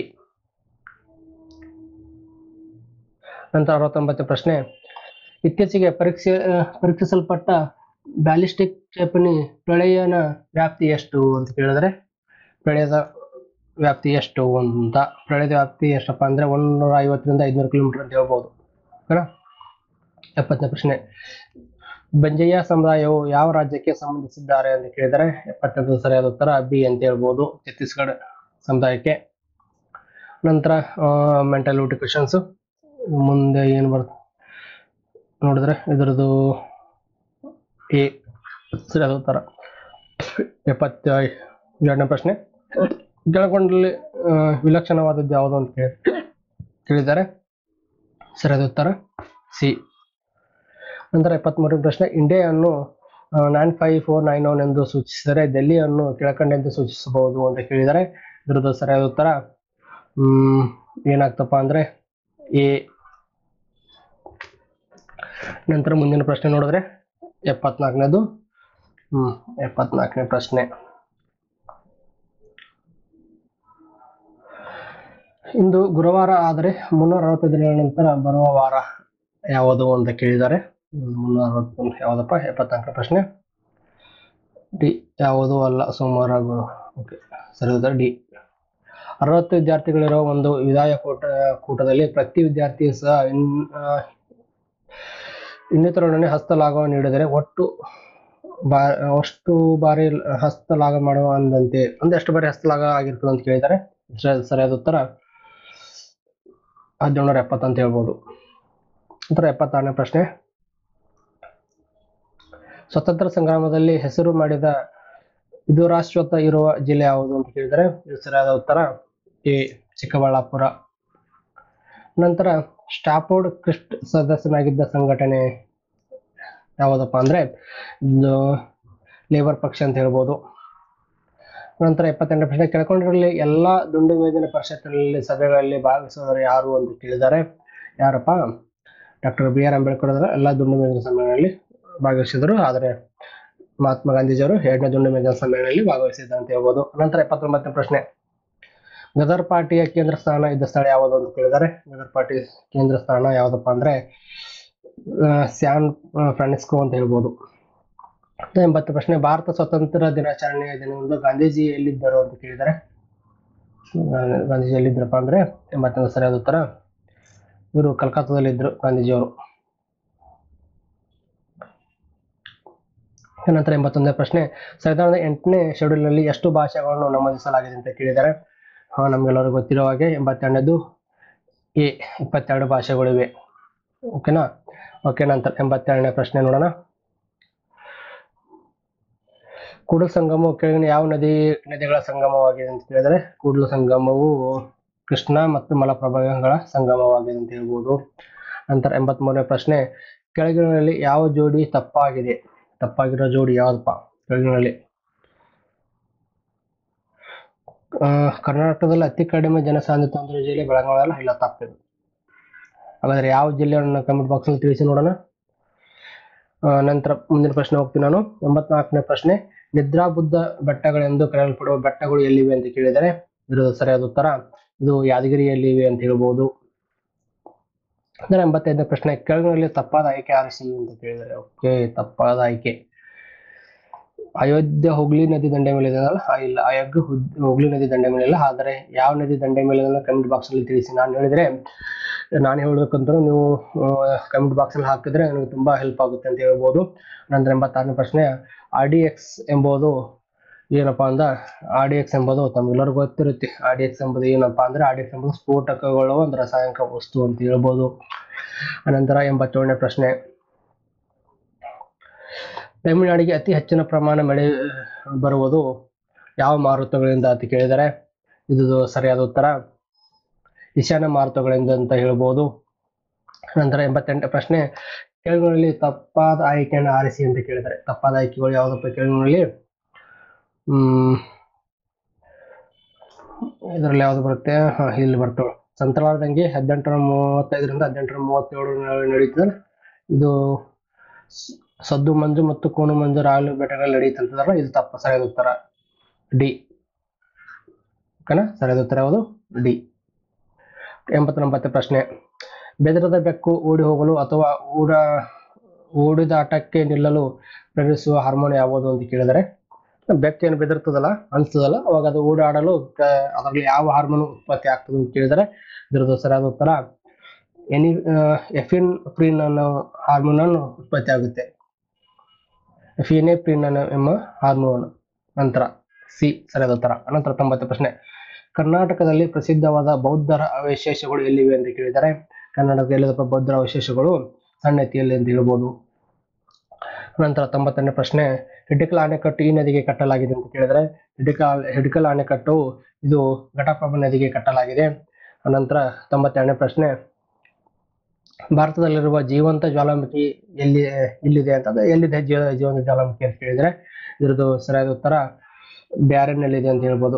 ನಂತರ ಅರವತ್ತೊಂಬತ್ತು ಪ್ರಶ್ನೆ ಇತ್ತೀಚೆಗೆ ಪರೀಕ್ಷೆ ಆ, ಪರೀಕ್ಷಿಸಲ್ಪಟ್ಟ ಬ್ಯಾಲಿಸ್ಟಿಕ್ ಕ್ಷೇಪಣಿ ಪ್ರಳಯನ ವ್ಯಾಪ್ತಿ ಎಷ್ಟು ಅಂತ ಕೇಳಿದ್ರೆ ಪ್ರಳಯದ ವ್ಯಾಪ್ತಿ ಎಷ್ಟು ಅಂತ ಪ್ರಳಯದ ವ್ಯಾಪ್ತಿ ಎಷ್ಟಪ್ಪ ಅಂದ್ರೆ ಒಂದೂರ ಐವತ್ತರಿಂದ ಐದುನೂರು ಕಿಲೋಮೀಟರ್ ಅಂತ ಹೇಳ್ಬೋದು ಓಕೆನಾ ಎಪ್ಪತ್ತನೇ ಪ್ರಶ್ನೆ ಬಂಜಯ್ಯ ಸಮುದಾಯವು ಯಾವ ರಾಜ್ಯಕ್ಕೆ ಸಂಬಂಧಿಸಿದ್ದಾರೆ ಅಂತ ಕೇಳಿದರೆ ಎಪ್ಪತ್ತೈದು ಸರಿಯಾದ ಉತ್ತರ ಬಿ ಅಂತ ಹೇಳ್ಬೋದು ಛತ್ತೀಸ್ಗಢ ಸಮುದಾಯಕ್ಕೆ ನಂತರ ಮೆಂಟಲಿಟಿ ಕ್ವಶನ್ಸ್ ಮುಂದೆ ಏನು ಬರುತ್ತೆ ನೋಡಿದ್ರೆ ಇದರದ್ದು ಎ ಸರಿಯಾದ ಉತ್ತರ ಎಪ್ಪತ್ತ ಎರಡನೇ ಪ್ರಶ್ನೆ ಕೆಳಗೊಂಡಲ್ಲಿ ಆ, ವಿಲಕ್ಷಣವಾದದ್ದು ಯಾವುದು ಅಂತ ಕೇಳಿ ಕೇಳಿದ್ದಾರೆ ಸರಿಯಾದ ಉತ್ತರ ಸಿ ನಂತರ ಎಪ್ಪತ್ಮೂರನೇ ಪ್ರಶ್ನೆ ಇಂಡಿಯಾವನ್ನು nine five four nine one ಎಂದು ಸೂಚಿಸಿದರೆ ದೆಹಲಿಯನ್ನು ಕೆಳಕಂಡೆಂದು ಸೂಚಿಸಬಹುದು ಅಂತ ಕೇಳಿದರೆ ಇದರದ್ದು ಸರಿಯಾದ ಉತ್ತರ ಹ್ಮ್, ಏನಾಗ್ತಪ್ಪ ಅಂದ್ರೆ ಎ ನಂತರ ಮುಂದಿನ ಪ್ರಶ್ನೆ ನೋಡಿದ್ರೆ ಎಪ್ಪತ್ನಾಲ್ಕನೇದು ಹ್ಮ್ ಎಪ್ಪತ್ನಾಲ್ಕನೇ ಪ್ರಶ್ನೆ ಇಂದು ಗುರುವಾರ ಆದರೆ ಮುನ್ನೂರ ಅರವತ್ತು ದಿನಗಳ ನಂತರ ಬರುವ ವಾರ ಯಾವುದು ಅಂತ ಕೇಳಿದ್ದಾರೆ ಹ್ಮ್, ಮುನ್ನೂರ ಅರವತ್ತು ಯಾವುದಪ್ಪ ಎಪ್ಪತ್ನಾಲ್ಕನೇ ಪ್ರಶ್ನೆ ಡಿ ಯಾವುದೂ ಅಲ್ಲ ಸೋಮವಾರ ಗುರು ಓಕೆ ಸರಿ ಉತ್ತರ ಡಿ ಅರವತ್ತು ವಿದ್ಯಾರ್ಥಿಗಳಿರೋ ಒಂದು ವಿದಾಯ ಕೂಟ ಕೂಟದಲ್ಲಿ ಪ್ರತಿ ವಿದ್ಯಾರ್ಥಿ ಸಹ ಇನ್ ಆ, ಇನ್ನಿತರೊಡನೆ ಹಸ್ತಲಾಘವ ನೀಡಿದರೆ ಒಟ್ಟು ಬಾ ಅಷ್ಟು ಬಾರಿ ಹಸ್ತಲಾಘ ಮಾಡುವ ಅಂದಂತೆ ಅಂದ್ರೆ ಎಷ್ಟು ಬಾರಿ ಹಸ್ತಲಾಘ ಆಗಿರ್ತದೆ ಅಂತ ಕೇಳಿದ್ದಾರೆ ಸ- ಸರಿಯಾದ ಉತ್ತರ ಹದಿನೇಳುನೂರ ಎಪ್ಪತ್ತು ಅಂತ ಹೇಳ್ಬೋದು ನಂತರ ಎಪ್ಪತ್ತಾರನೇ ಪ್ರಶ್ನೆ ಸ್ವತಂತ್ರ ಸಂಗ್ರಾಮದಲ್ಲಿ ಹೆಸರು ಮಾಡಿದ ಇದು ರಾಷ್ಟ್ರತ ಇರುವ ಜಿಲ್ಲೆ ಯಾವುದು ಅಂತ ಕೇಳಿದರೆ ಇದು ಸರಿಯಾದ ಉತ್ತರ ಎ ಚಿಕ್ಕಬಳ್ಳಾಪುರ ನಂತರ ಸ್ಟಾಫೋರ್ಡ್ ಕ್ರಿಸ್ಟ್ ಸದಸ್ಯನಾಗಿದ್ದ ಸಂಘಟನೆ ಯಾವುದಪ್ಪ ಅಂದ್ರೆ ಇದು ಲೇಬರ್ ಪಕ್ಷ ಅಂತ ಹೇಳ್ಬೋದು ನಂತರ ಎಪ್ಪತ್ತೆಂಟನೇ ಪ್ರಶ್ನೆ ಕೆಳಕೊಂಡರಲ್ಲಿ ಎಲ್ಲಾ ದುಂಡು ಮೇಜಿನ ಪರಿಷತ್ತಿನಲ್ಲಿ ಸಭೆಗಳಲ್ಲಿ ಭಾಗವಹಿಸುವವರು ಯಾರು ಅಂತ ಕೇಳಿದ್ದಾರೆ ಯಾರಪ್ಪ ಡಾಕ್ಟರ್ ಬಿ ಆರ್ ಅಂಬೇಡ್ಕರ್ ಅವರ ಎಲ್ಲ ದುಂಡು ಮೇಜಿನ ಸಮ್ಮೇಳನದಲ್ಲಿ ಭಾಗವಹಿಸಿದರು ಆದರೆ ಮಹಾತ್ಮ ಗಾಂಧೀಜಿಯವರು ಎರಡನೇ ದುಂಡು ಮೇಜಿನ ಸಮ್ಮೇಳನದಲ್ಲಿ ಭಾಗವಹಿಸಿದ್ದಾರೆ ಅಂತ ಹೇಳ್ಬೋದು ನಂತರ ಎಪ್ಪತ್ತೊಂಬತ್ತನೇ ಪ್ರಶ್ನೆ ಗದರ್ ಪಾರ್ಟಿಯ ಕೇಂದ್ರ ಸ್ಥಾನ ಇದ್ದ ಸ್ಥಳ ಯಾವುದು ಅಂತ ಕೇಳಿದ್ದಾರೆ ಗದರ್ ಪಾರ್ಟಿ ಕೇಂದ್ರ ಸ್ಥಾನ ಯಾವುದಪ್ಪ ಅಂದ್ರೆ ಆ, ಸ್ಯಾನ್ ಫ್ರಾನ್ಸಿಸ್ಕೋ ಅಂತ ಹೇಳ್ಬೋದು ಮತ್ತೆ ಎಂಬತ್ತು ಪ್ರಶ್ನೆ ಭಾರತ ಸ್ವತಂತ್ರ ದಿನಾಚರಣೆಯ ದಿನದಂದು ಗಾಂಧೀಜಿ ಎಲ್ಲಿದ್ದರು ಅಂತ ಕೇಳಿದ್ದಾರೆ ಗಾ- ಗಾಂಧೀಜಿ ಎಲ್ಲಿದ್ರಪ್ಪ ಅಂದ್ರೆ ಎಂಬತ್ತೊಂದು ಸರಿಯಾದ ಉತ್ತರ ಇವರು ಕಲ್ಕತ್ತಾದಲ್ಲಿದ್ದರು ಗಾಂಧೀಜಿಯವರು ನಂತರ ಎಂಬತ್ತೊಂದನೇ ಪ್ರಶ್ನೆ ಸಂವಿಧಾನದ ಎಂಟನೇ ಶೆಡ್ಯೂಲ್ನಲ್ಲಿ ಎಷ್ಟು ಭಾಷೆಗಳನ್ನು ನಮೂದಿಸಲಾಗಿದೆ ಅಂತ ಕೇಳಿದ್ದಾರೆ ಹಾ ನಮ್ಗೆಲ್ಲರಿಗೂ ಗೊತ್ತಿರೋ ಹಾಗೆ ಎಂಬತ್ತೆರಡನೇದು ಎ ಇಪ್ಪತ್ತೆರಡು ಭಾಷೆಗಳಿವೆ ಓಕೆನಾ ಓಕೆ ನಂತರ ಎಂಬತ್ತೆರಡನೇ ಪ್ರಶ್ನೆ ನೋಡೋಣ ಕೂಡಲ ಸಂಗಮವು ಕೆಳಗಿನ ಯಾವ ನದಿ ನದಿಗಳ ಸಂಗಮವಾಗಿದೆ ಅಂತ ಕೇಳಿದರೆ ಕೂಡಲ ಸಂಗಮವು ಕೃಷ್ಣ ಮತ್ತು ಮಲಪ್ರಭಾಗಳ ಸಂಗಮವಾಗಿದೆ ಅಂತ ಹೇಳ್ಬೋದು ನಂತರ ಎಂಬತ್ಮೂರನೇ ಪ್ರಶ್ನೆ ಕೆಳಗಿನಲ್ಲಿ ಯಾವ ಜೋಡಿ ತಪ್ಪಾಗಿದೆ ತಪ್ಪಾಗಿರೋ ಜೋಡಿ ಯಾವ್ದಪ್ಪ ಕೆಳಗಿನಲ್ಲಿ ಆ, ಕರ್ನಾಟಕದಲ್ಲಿ ಅತಿ ಕಡಿಮೆ ಜನಸಾಂದ್ರತೆ ಹೊಂದಿರುವ ಜಿಲ್ಲೆ ಬೆಳಗಾವಿ ಅಲ್ಲ ಇಲ್ಲ ತಪ್ಪಿದೆ ಹಾಗಾದ್ರೆ ಯಾವ ಜಿಲ್ಲೆಯನ್ನು ಕಮೆಂಟ್ ಬಾಕ್ಸ್ ಅಲ್ಲಿ ತಿಳಿಸಿ ನೋಡೋಣ ಆ, ನಂತರ ಮುಂದಿನ ಪ್ರಶ್ನೆ ಹೋಗ್ತೀನಿ ನಾನು ಎಂಬತ್ನಾಲ್ಕನೇ ಪ್ರಶ್ನೆ ನಿದ್ರಾಬುದ್ಧ ಬೆಟ್ಟಗಳೆಂದು ಕರೆಯಲ್ಪಡುವ ಬೆಟ್ಟಗಳು ಎಲ್ಲಿವೆ ಅಂತ ಕೇಳಿದರೆ ಇದ್ರ ಸರಿಯಾದ ಉತ್ತರ ಇದು ಯಾದಗಿರಿಯಲ್ಲಿವೆ ಅಂತ ಹೇಳ್ಬೋದು ಅಂದ್ರೆ ಎಂಬತ್ತೈದನೇ ಪ್ರಶ್ನೆ ಕೆಳಗಿನಲ್ಲಿ ತಪ್ಪಾದ ಆಯ್ಕೆ ಆರಿಸಿ ಅಂತ ಕೇಳಿದರೆ ಓಕೆ ತಪ್ಪಾದ ಆಯ್ಕೆ ಅಯೋಧ್ಯ ಹುಗ್ಲಿ ನದಿ ದಂಡೆ ಮೇಲೆ ಇದೆಯಲ್ಲ ಆ, ಇಲ್ಲ ಅಯೋಗ್ಯ ಹುದ್- ಹುಗ್ಲಿ ನದಿ ದಂಡೆ ಮೇಲೆ ಇಲ್ಲ ಆದರೆ ಯಾವ ನದಿ ದಂಡೆ ಮೇಲೆ ಕಮೆಂಟ್ ಬಾಕ್ಸ್ ಅಲ್ಲಿ ತಿಳಿಸಿ ನಾನು ಹೇಳಿದ್ರೆ ನಾನು ಹೇಳ್ಬೇಕಂದ್ರೆ ನೀವು ಕಮೆಂಟ್ ಬಾಕ್ಸ್ ಅಲ್ಲಿ ಹಾಕಿದ್ರೆ ನನಗೆ ತುಂಬಾ ಹೆಲ್ಪ್ ಆಗುತ್ತೆ ಅಂತ ಹೇಳ್ಬೋದು ನಂತರ ಎಂಬತ್ತಾರನೇ ಪ್ರಶ್ನೆ ಆರ್ ಡಿ ಎಕ್ಸ್ ಎಂಬುದು ಏನಪ್ಪಾ ಅಂದ ಆರ್ ಡಿ ಎಕ್ಸ್ ಎಂಬುದು ತಮ್ಗೆಲ್ಲರಿಗೂ ಗೊತ್ತಿರುತ್ತೆ ಆರ್ ಡಿ ಎಕ್ಸ್ ಎಂಬುದು ಏನಪ್ಪಾ ಅಂದ್ರೆ ಆರ್ ಡಿ ಎಕ್ಸ್ ಎಂಬುದು ಸ್ಫೋಟಕಗಳು ಒಂದು ರಾಸಾಯನಿಕ ವಸ್ತು ಅಂತ ಹೇಳ್ಬೋದು ಅನಂತರ ಎಂಬತ್ತೇಳನೇ ಪ್ರಶ್ನೆ ತಮಿಳುನಾಡಿಗೆ ಅತಿ ಹೆಚ್ಚಿನ ಪ್ರಮಾಣ ಮಳೆ ಆ, ಬರುವುದು ಯಾವ ಮಾರುತಗಳಿಂದ ಅಂತ ಕೇಳಿದರೆ ಇದು ಸರಿಯಾದ ಉತ್ತರ ಈಶಾನ್ಯ ಮಾರುತಗಳಿಂದ ಅಂತ ಹೇಳ್ಬೋದು ನಂತರ ಎಂಬತ್ತೆಂಟನೇ ಪ್ರಶ್ನೆ ಕೆಳಗಿನಲ್ಲಿ ತಪ್ಪಾದ ಆಯ್ಕೆಯನ್ನು ಆರಿಸಿ ಅಂತ ಕೇಳಿದರೆ ತಪ್ಪಾದ ಆಯ್ಕೆಗಳು ಯಾವುದಪ್ಪ ಕೆಳಗಿನಲ್ಲಿ ಹ್ಮ್ ಇದರಲ್ಲಿ ಯಾವ್ದು ಬರುತ್ತೆ ಹಾ ಇಲ್ಲಿ ಬರ್ತವೆ ಸಂತಲಾರದಂಗೆ ಹದಿನೆಂಟರ ಮೂವತ್ತೈದರಿಂದ ಹದಿನೆಂಟರ ಮೂವತ್ತೇಳು ನಡೀತದೆ ಇದು ಸ- ಸದ್ದು ಮಂಜು ಮತ್ತು ಕೋಣು ಮಂಜು ರಾಯಲು ಬೆಟ್ಟಗಳಲ್ಲಿ ನಡೆಯುತ್ತಂತದಲ್ಲ ಇದು ತಪ್ಪ ಸರಿಯಾದ ಉತ್ತರ ಡಿ ಓಕೆನಾ ಸರಿಯಾದ ಉತ್ತರ ಯಾವುದು ಡಿ ಎಂಬತ್ತೊಂಬತ್ತನೇ ಪ್ರಶ್ನೆ ಬೆದರದ ಬೆಕ್ಕು ಓಡಿ ಹೋಗಲು ಅಥವಾ ಓಡ ಓಡಿದಾಟಕ್ಕೆ ನಿಲ್ಲಲು ಪ್ರೇರಿಸುವ ಹಾರ್ಮೋನ್ ಯಾವುದು ಅಂತ ಕೇಳಿದರೆ ಬೆಕ್ಕು ಏನು ಬೆದರ್ತದಲ್ಲ ಅನ್ಸ್ತದಲ್ಲ ಅವಾಗ ಅದು ಓಡಾಡಲು ಕ- ಅದರಲ್ಲಿ ಯಾವ ಹಾರ್ಮೋನ್ ಉತ್ಪತ್ತಿ ಆಗ್ತದೆ ಅಂತ ಕೇಳಿದರೆ ಇದರದ್ದು ಸರಿಯಾದ ಉತ್ತರ ಎನಿ ಎಫಿನ್ ಪ್ರಿನ್ ಅನ್ನೋ ಹಾರ್ಮೋನ್ ಅನ್ನು ಉತ್ಪತ್ತಿ ಆಗುತ್ತೆ ಎಫಿನೆಪ್ರಿನ್ ಅನ್ನೋ ಎಂಬ ಹಾರ್ಮೋನ್ ನಂತರ ಸಿ ಸರಿಯಾದ ಉತ್ತರ ಅನಂತರ ತೊಂಬತ್ತು ಪ್ರಶ್ನೆ ಕರ್ನಾಟಕದಲ್ಲಿ ಪ್ರಸಿದ್ಧವಾದ ಬೌದ್ಧರ ಅವಶೇಷಗಳು ಎಲ್ಲಿವೆ ಅಂತ ಕೇಳಿದರೆ ಕರ್ನಾಟಕದಲ್ಲಿ ಎಲ್ಲಿದಪ್ಪ ಬೌದ್ಧರ ಅವಶೇಷಗಳು ಸಣ್ಣತಿಯಲ್ಲಿ ಅಂತ ಹೇಳ್ಬೋದು ನಂತರ ತೊಂಬತ್ತನೇ ಪ್ರಶ್ನೆ ಹಿಡಿಕಲ್ ಅಣೆಕಟ್ಟು ಈ ನದಿಗೆ ಕಟ್ಟಲಾಗಿದೆ ಅಂತ ಕೇಳಿದರೆ ಹಿಡಿಕಲ್ ಹಿಡಿಕಲ್ ಅಣೆಕಟ್ಟು ಇದು ಘಟಪ್ರಭಾ ನದಿಗೆ ಕಟ್ಟಲಾಗಿದೆ ಅನಂತರ ತೊಂಬತ್ತೆರಡನೇ ಪ್ರಶ್ನೆ ಭಾರತದಲ್ಲಿರುವ ಜೀವಂತ ಜ್ವಾಲಾಮುಖಿ ಎಲ್ಲಿ ಇಲ್ಲಿದೆ ಅಂತಂದ್ರೆ ಎಲ್ಲಿದೆ ಜೀವ ಜೀವಂತ ಜ್ವಾಲಾಮುಖಿ ಅಂತ ಕೇಳಿದರೆ ಇದ್ರದ್ದು ಸರಿಯಾದ ಉತ್ತರ ಬ್ಯಾರನ್ನಲ್ಲಿದೆ ಅಂತ ಹೇಳ್ಬೋದು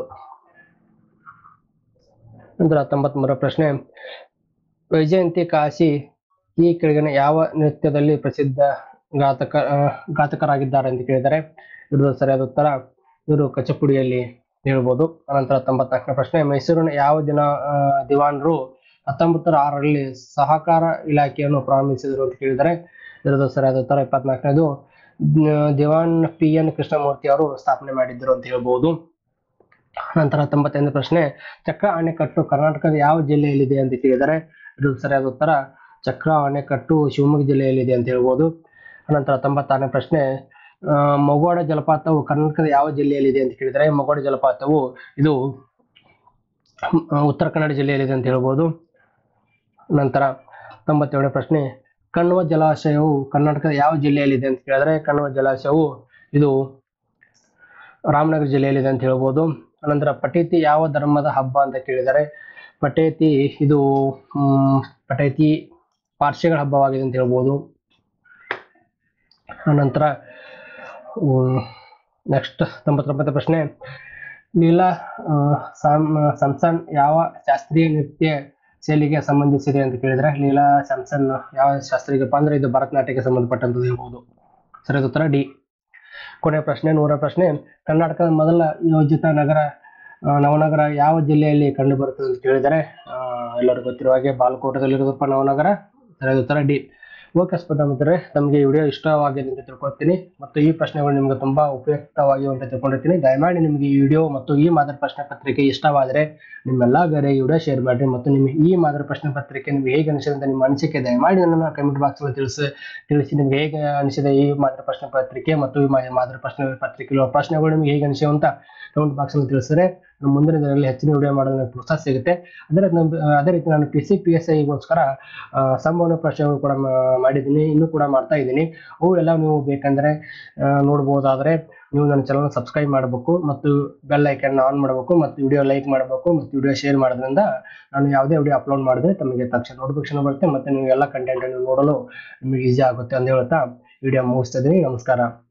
ನಂತರ ಹತ್ತೊಂಬತ್ಮೂರ ಪ್ರಶ್ನೆ ವೈಜಯಂತಿ ಕಾಶಿ ಈ ಕೆಳಗಿನ ಯಾವ ನೃತ್ಯದಲ್ಲಿ ಪ್ರಸಿದ್ಧ ಘಾತಕ ಆ, ಘಾತಕರಾಗಿದ್ದಾರೆ ಅಂತ ಕೇಳಿದರೆ ಇದ್ರದ್ದು ಸರಿಯಾದ ಉತ್ತರ ಇವರು ಕಚಪುಡಿಯಲ್ಲಿ ಹೇಳ್ಬೋದು ಅನಂತರ ತೊಂಬತ್ನಾಲ್ಕನೇ ಪ್ರಶ್ನೆ ಮೈಸೂರಿನ ಯಾವ ದಿನ ಆ, ದಿವಾನರು ಹತ್ತೊಂಬತ್ತರ ಆರರಲ್ಲಿ ಸಹಕಾರ ಇಲಾಖೆಯನ್ನು ಪ್ರಾರಂಭಿಸಿದರು ಅಂತ ಕೇಳಿದರೆ ಇದರದ್ದು ಸರಿಯಾದ ಉತ್ತರ ಇಪ್ಪತ್ನಾಲ್ಕನೇದು ದಿವಾನ್ ಪಿ ಎನ್ ಕೃಷ್ಣಮೂರ್ತಿ ಅವರು ಸ್ಥಾಪನೆ ಮಾಡಿದ್ದರು ಅಂತ ಹೇಳ್ಬೋದು ನಂತರ ತೊಂಬತ್ತೈದನೇ ಪ್ರಶ್ನೆ ಚಕ್ರ ಅಣೆಕಟ್ಟು ಕರ್ನಾಟಕದ ಯಾವ ಜಿಲ್ಲೆಯಲ್ಲಿದೆ ಅಂತ ಕೇಳಿದರೆ ಇದು ಸರಿಯಾದ ಉತ್ತರ ಚಕ್ರ ಅಣೆಕಟ್ಟು ಶಿವಮೊಗ್ಗ ಜಿಲ್ಲೆಯಲ್ಲಿದೆ ಅಂತ ಹೇಳ್ಬೋದು ನಂತರ ತೊಂಬತ್ತಾರನೇ ಪ್ರಶ್ನೆ ಆ, ಮೊಗೋಡ ಜಲಪಾತವು ಕರ್ನಾಟಕದ ಯಾವ ಜಿಲ್ಲೆಯಲ್ಲಿದೆ ಅಂತ ಕೇಳಿದರೆ ಮೊಗೋಡ ಜಲಪಾತವು ಇದು ಆ, ಉತ್ತರ ಕನ್ನಡ ಜಿಲ್ಲೆಯಲ್ಲಿದೆ ಅಂತ ಹೇಳ್ಬೋದು ನಂತರ ತೊಂಬತ್ತೇಳನೇ ಪ್ರಶ್ನೆ ಕಣ್ವ ಜಲಾಶಯವು ಕರ್ನಾಟಕದ ಯಾವ ಜಿಲ್ಲೆಯಲ್ಲಿದೆ ಅಂತ ಕೇಳಿದ್ರೆ ಕಣ್ವ ಜಲಾಶಯವು ಇದು ರಾಮನಗರ ಜಿಲ್ಲೆಯಲ್ಲಿದೆ ಅಂತ ಹೇಳ್ಬೋದು ಅನಂತರ ಪಟೇತಿ ಯಾವ ಧರ್ಮದ ಹಬ್ಬ ಅಂತ ಕೇಳಿದರೆ ಪಟೇತಿ ಇದು ಮ್, ಪಟೇತಿ ಪಾರ್ಸಿಗಳ ಹಬ್ಬವಾಗಿದೆ ಅಂತ ಹೇಳ್ಬೋದು ಅನಂತರ ನೆಕ್ಸ್ಟ್ ತೊಂಬತ್ತೊಂಬತ್ತು ಪ್ರಶ್ನೆ ಲೀಲಾ ಆ, ಸಾಮ್ ಸಂಸನ್ ಯಾವ ಶಾಸ್ತ್ರೀಯ ನೃತ್ಯ ಶೈಲಿಗೆ ಸಂಬಂಧಿಸಿದೆ ಅಂತ ಕೇಳಿದ್ರೆ ಲೀಲಾ ಸ್ಯಾಮ್ಸನ್ ಯಾವ ಶಾಸ್ತ್ರೀಯಪ್ಪ ಅಂದ್ರೆ ಇದು ಭರತನಾಟ್ಯಕ್ಕೆ ಸಂಬಂಧಪಟ್ಟಂತದ್ದು ಹೇಳ್ಬೋದು ಸರಿಯಾದ ಉತ್ತರ ಡಿ ಕೊನೆಯ ಪ್ರಶ್ನೆ ನೂರ ಪ್ರಶ್ನೆ ಕರ್ನಾಟಕದ ಮೊದಲ ಯೋಜಿತ ನಗರ ಆ, ನವನಗರ ಯಾವ ಜಿಲ್ಲೆಯಲ್ಲಿ ಕಂಡು ಬರುತ್ತದೆ ಅಂತ ಕೇಳಿದರೆ ಆ, ಎಲ್ಲರಿಗೂ ಗೊತ್ತಿರುವ ಹಾಗೆ ಬಾಲಕೋಟದಲ್ಲಿರೋದಪ್ಪ ನವನಗರ ಸರಿಯಾದ ಉತ್ತರ ಡಿ ಓಕೆ ಸ್ಪರ್ಧಾ ಮಿತ್ರರೇ ತಮಗೆ ಈ ವಿಡಿಯೋ ಇಷ್ಟವಾಗಿದೆ ಅಂತ ತಿಳ್ಕೊಳ್ತೀನಿ ಮತ್ತು ಈ ಪ್ರಶ್ನೆಗಳು ನಿಮಗೆ ತುಂಬಾ ಉಪಯುಕ್ತವಾಗಿವೆ ಅಂತ ತಿಳ್ಕೊಂಡಿರ್ತೀನಿ ದಯಮಾಡಿ ನಿಮಗೆ ಈ ವಿಡಿಯೋ ಮತ್ತು ಈ ಮಾದರಿ ಪ್ರಶ್ನೆ ಪತ್ರಿಕೆ ಇಷ್ಟವಾದರೆ ನಿಮ್ಮೆಲ್ಲ ಬೇರೆ ವಿಡಿಯೋ ಶೇರ್ ಮಾಡಿ ಮತ್ತು ನಿಮಗೆ ಈ ಮಾದರಿ ಪ್ರಶ್ನೆ ಪತ್ರಿಕೆ ನಿಮಗೆ ಹೇಗೆ ಅನಿಸಿದೆ ಅಂತ ನಿಮ್ಮ ಅನಿಸಿಕೆ ದಯಮಾಡಿ ನನ್ನ ಕಮೆಂಟ್ ಬಾಕ್ಸ್ ಅಲ್ಲಿ ತಿಳಿಸಿ ತಿಳಿಸಿ ನಿಮ್ಗೆ ಹೇಗೆ ಅನಿಸಿದೆ ಈ ಮಾದರಿ ಪ್ರಶ್ನೆ ಪತ್ರಿಕೆ ಮತ್ತು ಈ ಮಾ- ಮಾದರಿ ಪ್ರಶ್ನೆ ಪತ್ರಿಕೆಗಳ ಪ್ರಶ್ನೆಗಳು ನಿಮಗೆ ಹೇಗೆ ಅನಿಸಿವೆ ಅಂತ ಕಮೆಂಟ್ ಬಾಕ್ಸ್ ಅಲ್ಲಿ ತಿಳಿಸಿದ್ರೆ ನಾನು ಮುಂದಿನ ದಿನಗಳಲ್ಲಿ ಹೆಚ್ಚಿನ ವಿಡಿಯೋ ಮಾಡೋದು ನನಗೆ ಪ್ರೋತ್ಸಾಹ ಸಿಗುತ್ತೆ ಅದೇ ರೀತಿ ನಾನು- ಅದೇ ರೀತಿ ನಾನು ಪಿ ಸಿ ಪಿ ಎಸ್ ಐಗೋಸ್ಕರ ಸಂಭವನ ಪ್ರಶ್ನೆಗಳು ಕೂಡ ಮಾ- ಮಾಡಿದ್ದೀನಿ ಇನ್ನೂ ಕೂಡ ಮಾಡ್ತಾ ಇದ್ದೀನಿ ಅವು ಎಲ್ಲ ನೀವು ಬೇಕಂದ್ರೆ ಆ, ನೋಡ್ಬೋದಾದ್ರೆ ನೀವು ನನ್ನ ಚಾನಲ್ ಸಬ್ಸ್ಕ್ರೈಬ್ ಮಾಡಬೇಕು ಮತ್ತು ಬೆಲ್ ಐಕನ್ ಆನ್ ಮಾಡಬೇಕು ಮತ್ತು ವಿಡಿಯೋ ಲೈಕ್ ಮಾಡಬೇಕು ಮತ್ತು ವಿಡಿಯೋ ಶೇರ್ ಮಾಡೋದ್ರಿಂದ ನಾನು ಯಾವುದೇ ವಿಡಿಯೋ ಅಪ್ಲೋಡ್ ಮಾಡಿದ್ರೆ ತಮಗೆ ತಕ್ಷಣ ನೋಟಿಫಿಕೇಶನ್ ಬರುತ್ತೆ ಮತ್ತು ನೀವು ಎಲ್ಲ ಕಂಟೆಂಟ್ ನೋಡಲು ನಿಮಗೆ ಈಸಿ ಆಗುತ್ತೆ ಅಂತ ಹೇಳ್ತಾ ವಿಡಿಯೋ ಮುಗಿಸ್ತಾ ಇದ್ದೀನಿ ನಮಸ್ಕಾರ